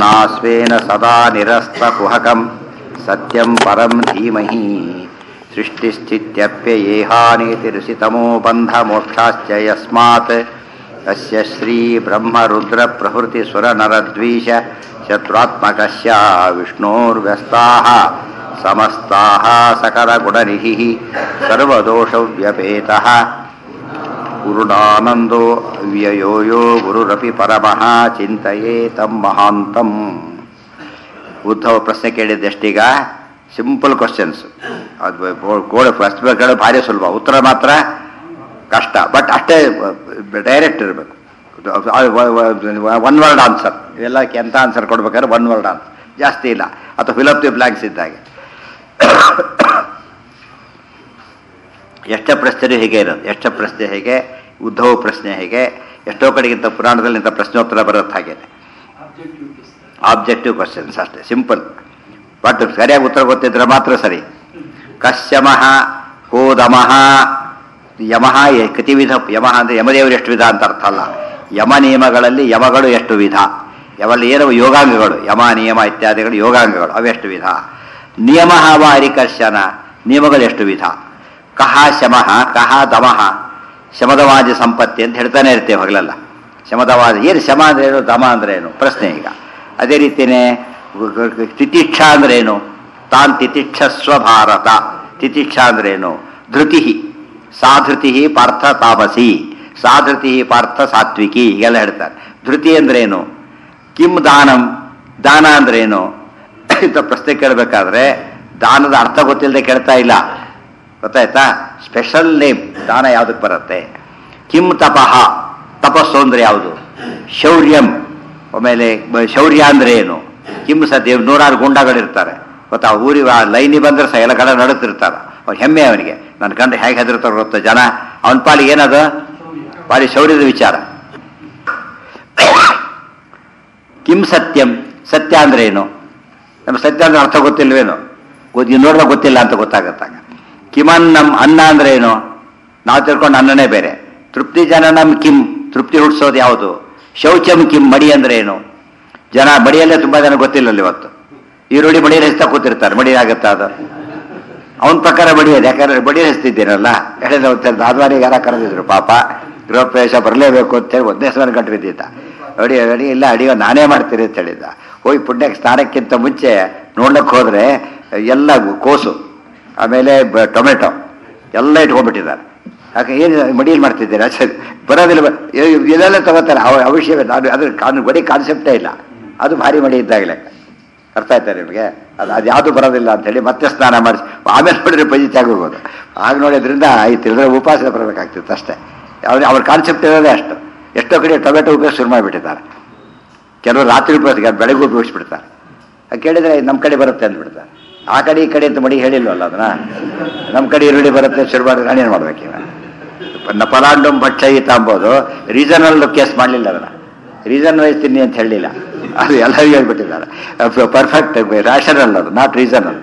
ध्यानास्वेन सदा निरस्तकुहकं सत्यं परं धीमहि सृष्टिस्थित्यप्ययेहानीतिरुषितमो बन्धमोक्षाश्च यस्मात् अस्य श्रीब्रह्मरुद्रप्रभृतिसुरनरद्वीष शत्रुत्मकस्य विष्णोर्व्यस्ताः समस्ताः सकलगुणनिधिः सर्वदोषव्यपेतः ಗುರುಡಾನಂದೋ ಅವ್ಯಯೋ ಯೋ ಗುರುರಪಿ ಪರಮಃ ಚಿಂತೆಯೇ ತಮ್ಮ ಮಹಾಂತಂ ಉದ್ಧವ ಪ್ರಶ್ನೆ ಕೇಳಿದ್ದೆಷ್ಟೀಗ ಸಿಂಪಲ್ ಕ್ವಶನ್ಸ್ ಅದು ಗೋಡೆ ಫಸ್ಟ್ ಕೇಳೋದು ಭಾರಿ ಸುಲಭ ಉತ್ತರ ಮಾತ್ರ ಕಷ್ಟ ಬಟ್ ಅಷ್ಟೇ ಡೈರೆಕ್ಟ್ ಇರಬೇಕು ಒನ್ ವರ್ಡ್ ಆನ್ಸರ್ ಇವೆಲ್ಲ ಎಂಥ ಆನ್ಸರ್ ಕೊಡ್ಬೇಕಾದ್ರೆ ಒನ್ ವರ್ಡ್ ಆನ್ಸರ್ ಜಾಸ್ತಿ ಇಲ್ಲ ಅಥವಾ ಫಿಲಪ್ ದಿ ಬ್ಲಾಂಕ್ಸ್ ಇದ್ದಾಗೆ ಎಷ್ಟ ಪ್ರಶ್ನೆ ಹೇಗೆ ಇರೋದು ಎಷ್ಟ ಪ್ರಶ್ನೆ ಹೇಗೆ ಉದ್ಧವ ಪ್ರಶ್ನೆ ಹೇಗೆ ಎಷ್ಟೋ ಕಡೆಗಿಂತ ಪುರಾಣದಲ್ಲಿ ಇಂಥ ಪ್ರಶ್ನೋತ್ತರ ಬರುತ್ತೆ ಹಾಗೆ ಆಬ್ಜೆಕ್ಟಿವ್ ಕ್ವಶನ್ಸ್ ಅಷ್ಟೇ ಸಿಂಪಲ್ ಬಟ್ ಸರಿಯಾಗಿ ಉತ್ತರ ಗೊತ್ತಿದ್ರೆ ಮಾತ್ರ ಸರಿ ಕಶ್ಯಮಃ ಕೋದಮಃ ಯಮಃ ಕತಿ ವಿಧ ಯಮಃ ಅಂದರೆ ಯಮದೇವರು ಎಷ್ಟು ವಿಧ ಅಂತ ಅರ್ಥ ಅಲ್ಲ ಯಮ ನಿಯಮಗಳಲ್ಲಿ ಯಮಗಳು ಎಷ್ಟು ವಿಧ ಯಾವಲ್ಲಿ ಏನು ಯೋಗಾಂಗಗಳು ಯಮ ನಿಯಮ ಇತ್ಯಾದಿಗಳು ಯೋಗಾಂಗಗಳು ಅವೆಷ್ಟು ವಿಧ ನಿಯಮ ವ ಹರಿಕರ್ಷಣ ನಿಯಮಗಳು ಎಷ್ಟು ವಿಧ ಕಹ ಶಮಃ ಕಹ ದಮಃ ಶಮದವಾದಿ ಸಂಪತ್ತಿ ಅಂತ ಹೇಳ್ತಾನೆ ಇರ್ತೇವೆ ಹಗಲೆಲ್ಲ ಶಮದವಾದ ಏನು ಶಮ ಅಂದ್ರೆ ಏನು ದಮ ಅಂದ್ರೆ ಏನು ಪ್ರಶ್ನೆ ಈಗ ಅದೇ ರೀತಿಯೇ ತಿತಿಕ್ಷಾ ಅಂದ್ರೆ ಏನು ತಾನ್ ತಿತಿಕ್ಷಸ್ವ ಭಾರತ ತಿತಿಕ್ಷಾ ಅಂದ್ರೆ ಏನು ಧೃತಿ ಸಾಧೃತಿ ಪಾರ್ಥ ತಾಮಸಿ ಸಾಧೃತಿ ಪಾರ್ಥ ಸಾತ್ವಿಕಿ ಹೀಗೆಲ್ಲ ಹೇಳ್ತಾರೆ ಧೃತಿ ಅಂದ್ರೇನು ಕಿಮ್ ದಾನಂ ದಾನ ಅಂದ್ರೇನು ಇಂಥ ಪ್ರಶ್ನೆ ಕೇಳಬೇಕಾದ್ರೆ ದಾನದ ಅರ್ಥ ಗೊತ್ತಿಲ್ಲದೆ ಕೇಳ್ತಾ ಇಲ್ಲ ಗೊತ್ತಾಯ್ತಾ ಸ್ಪೆಷಲ್ ನೇಮ್ ದಾನ ಯಾವುದಕ್ಕೆ ಬರುತ್ತೆ ಕಿಂ ತಪಃ ತಪಸ್ಸು ಅಂದ್ರೆ ಯಾವುದು ಶೌರ್ಯಂ ಆಮೇಲೆ ಶೌರ್ಯ ಅಂದ್ರೆ ಏನು ಕಿಂ ಸದ್ಯ ನೂರಾರು ಗುಂಡಗಳಿರ್ತಾರೆ ಗೊತ್ತಾ ಊರಿ ಲೈನಿ ಬಂದ್ರೆ ಸಹ ಎಲ್ಲ ಕಡೆ ನಡುತ್ತಿರ್ತಾರೆ ಅವ್ನು ಹೆಮ್ಮೆ ಅವನಿಗೆ ನನ್ನ ಕಂಡು ಹೇಗೆ ಹೆದರ್ತಾರೆ ಗೊತ್ತ ಜನ ಅವನ ಪಾಲಿಗೆ ಏನದು ಭಾರಿ ಶೌರ್ಯದ ವಿಚಾರ ಕಿಂ ಸತ್ಯಂ ಸತ್ಯ ಅಂದ್ರೆ ಏನು ನಮ್ಮ ಸತ್ಯ ಅಂದ್ರೆ ಅರ್ಥ ಗೊತ್ತಿಲ್ವೇನು ಗೊತ್ತಿ ನೋಡಿದಾಗ ಗೊತ್ತಿಲ್ಲ ಅಂತ ಗೊತ್ತಾಗತ್ತಾಗ ಕಿಮನ್ನಂ ಅನ್ನ ಅಂದ್ರೆ ಏನು ನಾವು ತಿಳ್ಕೊಂಡು ಅನ್ನನೇ ಬೇರೆ ತೃಪ್ತಿ ಜನನಂ ಕಿಂ ತೃಪ್ತಿ ಹುಟ್ಟಿಸೋದು ಯಾವುದು ಶೌಚಂ ಕಿಂ ಮಡಿ ಅಂದ್ರೆ ಏನು ಜನ ಮಡಿಯಲ್ಲೇ ತುಂಬಾ ಜನ ಗೊತ್ತಿಲ್ಲಲ್ಲ ಇವತ್ತು ಈರುಳ್ಳಿ ಮಡಿಯಲ್ಲಿ ಹಚ್ತಾ ಕೂತಿರ್ತಾರೆ ಮಡಿ ಆಗುತ್ತಾ ಅದು ಅವನ ಪ್ರಕಾರ ಬಡಿಯೋದು ಯಾಕಂದ್ರೆ ಬಡಿ ಹಚ್ತಿದ್ದೀರಲ್ಲ ಹೇಳಿದ ದಾದ್ವಾರಿಗೆ ಯಾರ ಕರೆದಿದ್ರು ಪಾಪ ಗೃಹ ಪ್ರವೇಶ ಬರಲೇಬೇಕು ಅಂತೇಳಿ ಒಂದೇ ಸಲ ಗಂಟು ಬಿದ್ದಿದ್ದ ಅಡಿ ಅಡಿ ಇಲ್ಲ ಅಡಿಯೋ ನಾನೇ ಮಾಡ್ತೀನಿ ಅಂತ ಹೇಳಿದ್ದ ಹೋಗಿ ಪುಣ್ಯಕ್ಕೆ ಸ್ನಾನಕ್ಕಿಂತ ಮುಂಚೆ ನೋಡ್ಲಿಕ್ಕೆ ಹೋದ್ರೆ ಎಲ್ಲ ಕೋಸು ಆಮೇಲೆ ಟೊಮೆಟೊ ಎಲ್ಲ ಇಟ್ಕೊಂಡ್ಬಿಟ್ಟಿದ್ದಾರೆ ಯಾಕೆ ಏನು ಮಡಿಯಲ್ಲಿ ಮಾಡ್ತಿದ್ದೀರಾ ಸರಿ ಬರೋದಿಲ್ಲ ಇದೆಲ್ಲ ತಗೋತಾರೆ ಅವ ಅವಶ್ಯವೇ ನಾನು ಅದ್ರ ಕಾನು ಬರೀ ಕಾನ್ಸೆಪ್ಟೇ ಇಲ್ಲ ಅದು ಭಾರಿ ಮಡಿ ಇದ್ದಾಗಲೇ ಅರ್ಥ ಆಯ್ತಾ ನಿಮಗೆ ಅದು ಅದು ಯಾವುದು ಬರೋದಿಲ್ಲ ಅಂತೇಳಿ ಮತ್ತೆ ಸ್ನಾನ ಮಾಡಿಸಿ ಆಮೇಲೆ ನೋಡಿದ್ರೆ ಪಜಿತಿ ಆಗೋಗ್ಬೋದು ಆಗ ನೋಡೋದ್ರಿಂದ ಆಯ್ತು ಇಲ್ಲದ್ರೆ ಉಪವಾಸ ಬರಬೇಕಾಗ್ತಿತ್ತು ಅಷ್ಟೇ ಅವ್ರು ಅವ್ರ ಕಾನ್ಸೆಪ್ಟ್ ಇರೋದೇ ಅಷ್ಟು ಎಷ್ಟೋ ಕಡೆ ಟೊಮೆಟೊ ಉಪಯೋಗ ಶುರು ಮಾಡಿಬಿಟ್ಟಿದ್ದಾರೆ ಕೆಲವರು ರಾತ್ರಿ ಉಪಯೋಗಿಸ್ತಾರೆ ಬೆಳಗ್ಗೆ ಉಪಯೋಗಿಸ್ಬಿಡ್ತಾರೆ ಕೇಳಿದರೆ ನಮ್ಮ ಕಡೆ ಬರುತ್ತೆ ಅಂದ್ಬಿಡ್ತಾರೆ ಆ ಕಡೆ ಈ ಕಡೆ ಅಂತ ಮಡಿ ಹೇಳಿಲ್ವಲ್ಲ ಅದನ್ನ ನಮ್ಮ ಕಡೆ ಈರುಳ್ಳಿ ಬರುತ್ತೆ ಶುರು ಮಾಡಿದ್ರೆ ನಾನೇನು ಮಾಡ್ಬೇಕು ಇವಾಗ ಫಲಾಂಡಂ ಭಕ್ಷಯಿತ ಅಂಬೋದು ರೀಸನಲ್ ಕೇಸ್ ಮಾಡಲಿಲ್ಲ ಅದನ್ನ ರೀಸನ್ ವೈಸ್ ತಿನ್ನಿ ಅಂತ ಹೇಳಲಿಲ್ಲ ಅದು ಎಲ್ಲರಿಗೂ ಹೇಳ್ಬಿಟ್ಟಿದ್ದಾರೆ ಪರ್ಫೆಕ್ಟ್ ರ್ಯಾಷನಲ್ ಅದು ನಾಟ್ ರೀಸನಲ್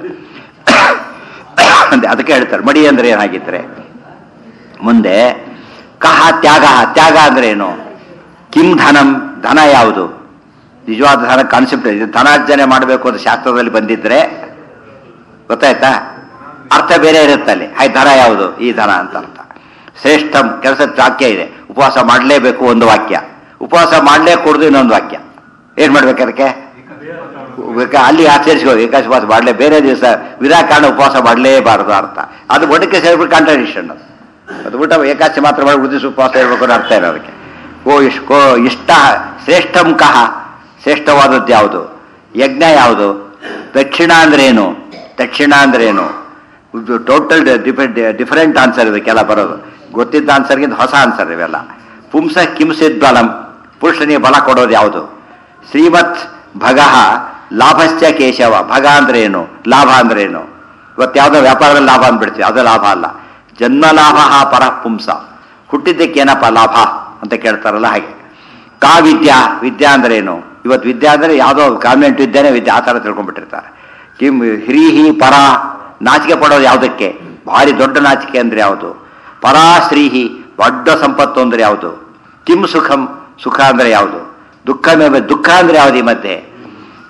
ಅದಕ್ಕೆ ಹೇಳ್ತಾರೆ ಮಡಿ ಅಂದ್ರೆ ಏನಾಗಿದ್ರೆ ಮುಂದೆ ಕಹ ತ್ಯಾಗ ತ್ಯಾಗ ಅಂದ್ರೆ ಏನು ಕಿಂ ಧನಂ ಧನ ಯಾವುದು ನಿಜವಾದ ಧನ ಕಾನ್ಸೆಪ್ಟ್ ಇದೆ ಧನಾರ್ಜನೆ ಮಾಡಬೇಕು ಅಂತ ಶಾಸ್ತ್ರದಲ್ಲಿ ಬಂದಿದ್ರೆ ಗೊತ್ತಾಯ್ತಾ ಅರ್ಥ ಬೇರೆ ಇರುತ್ತೆ ಅಲ್ಲಿ ಹಾಯ್ ಧನ ಯಾವುದು ಈ ಧನ ಅಂತ ಅರ್ಥ ಶ್ರೇಷ್ಠಂ ಕೆಲಸ ವಾಕ್ಯ ಇದೆ ಉಪವಾಸ ಮಾಡಲೇಬೇಕು ಒಂದು ವಾಕ್ಯ ಉಪವಾಸ ಮಾಡಲೇ ಕೊಡುದು ಇನ್ನೊಂದು ವಾಕ್ಯ ಏನ್ ಮಾಡ್ಬೇಕು ಅದಕ್ಕೆ ಅಲ್ಲಿ ಆಚರಿಸ್ಕೋ ಏಕಾಶ ಉಪವಾಸ ಮಾಡಲೇ ಬೇರೆ ದಿವಸ ವಿರಾಕಾರಣ ಉಪವಾಸ ಮಾಡಲೇಬಾರದು ಅರ್ಥ ಅದು ಒಟ್ಟಕ್ಕೆ ಸೇರಿಬಿಟ್ಟು ಕಾಂಟ್ರಡಿಕ್ಷನ್ ಅದು ಅದು ಊಟ ಏಕಾಚಿ ಮಾತ್ರ ಮಾಡಿ ಉಳಿದಿಸಿ ಉಪವಾಸ ಇರಬೇಕು ಅನ್ನೋ ಅರ್ಥ ಇರೋ ಅದಕ್ಕೆ ಕೋ ಇಷ್ಟ ಕೋ ಇಷ್ಟ ಶ್ರೇಷ್ಠಂ ಕಹ ಶ್ರೇಷ್ಠವಾದದ್ದು ಯಾವುದು ಯಜ್ಞ ಯಾವುದು ದಕ್ಷಿಣ ಅಂದ್ರೆ ಏನು ದಕ್ಷಿಣ ಅಂದ್ರೆ ಏನು ಟೋಟಲ್ ಡಿಫರೆಂಟ್ ಡಿಫರೆಂಟ್ ಆನ್ಸರ್ ಇದಕ್ಕೆಲ್ಲ ಬರೋದು ಗೊತ್ತಿದ್ದ ಆನ್ಸರ್ಗಿಂತ ಹೊಸ ಆನ್ಸರ್ ಇವೆಲ್ಲ ಪುಂಸ ಕಿಂಸಿದ್ ಬಲಂ ಪುರುಷನಿಗೆ ಬಲ ಕೊಡೋದು ಯಾವುದು ಶ್ರೀಮತ್ ಭಗಃ ಲಾಭಶ್ಚ ಕೇಶವ ಭಗ ಅಂದ್ರೆ ಏನು ಲಾಭ ಅಂದ್ರೆ ಏನು ಇವತ್ತು ಯಾವುದೋ ವ್ಯಾಪಾರದಲ್ಲಿ ಲಾಭ ಅಂದ್ಬಿಡ್ತೀವಿ ಅದು ಲಾಭ ಅಲ್ಲ ಜನ್ಮ ಲಾಭ ಪರ ಪುಂಸ ಹುಟ್ಟಿದ್ದಕ್ಕೆ ಏನಪ್ಪ ಲಾಭ ಅಂತ ಕೇಳ್ತಾರಲ್ಲ ಹಾಗೆ ಕಾ ವಿದ್ಯಾ ವಿದ್ಯಾ ಅಂದ್ರೆ ಏನು ಇವತ್ತು ವಿದ್ಯಾ ಅಂದ್ರೆ ಯಾವುದೋ ಕಾನ್ವೆಂಟ್ ವಿದ್ಯಾನೇ ವಿದ್ಯೆ ಆ ಥರ ತಿಳ್ಕೊಂಡ್ಬಿಟ್ಟಿರ್ತಾರೆ ಕಿಂ ಹ್ರೀಹಿ ಪರ ನಾಚಿಕೆ ಪಡೋದು ಯಾವುದಕ್ಕೆ ಭಾರಿ ದೊಡ್ಡ ನಾಚಿಕೆ ಅಂದ್ರೆ ಯಾವುದು ಪರಾಶ್ರೀಹಿ ದೊಡ್ಡ ಸಂಪತ್ತು ಅಂದ್ರೆ ಯಾವುದು ಕಿಂ ಸುಖಂ ಸುಖ ಅಂದ್ರೆ ಯಾವುದು ದುಃಖ ದುಃಖ ಅಂದ್ರೆ ಯಾವುದು ಈ ಮಧ್ಯೆ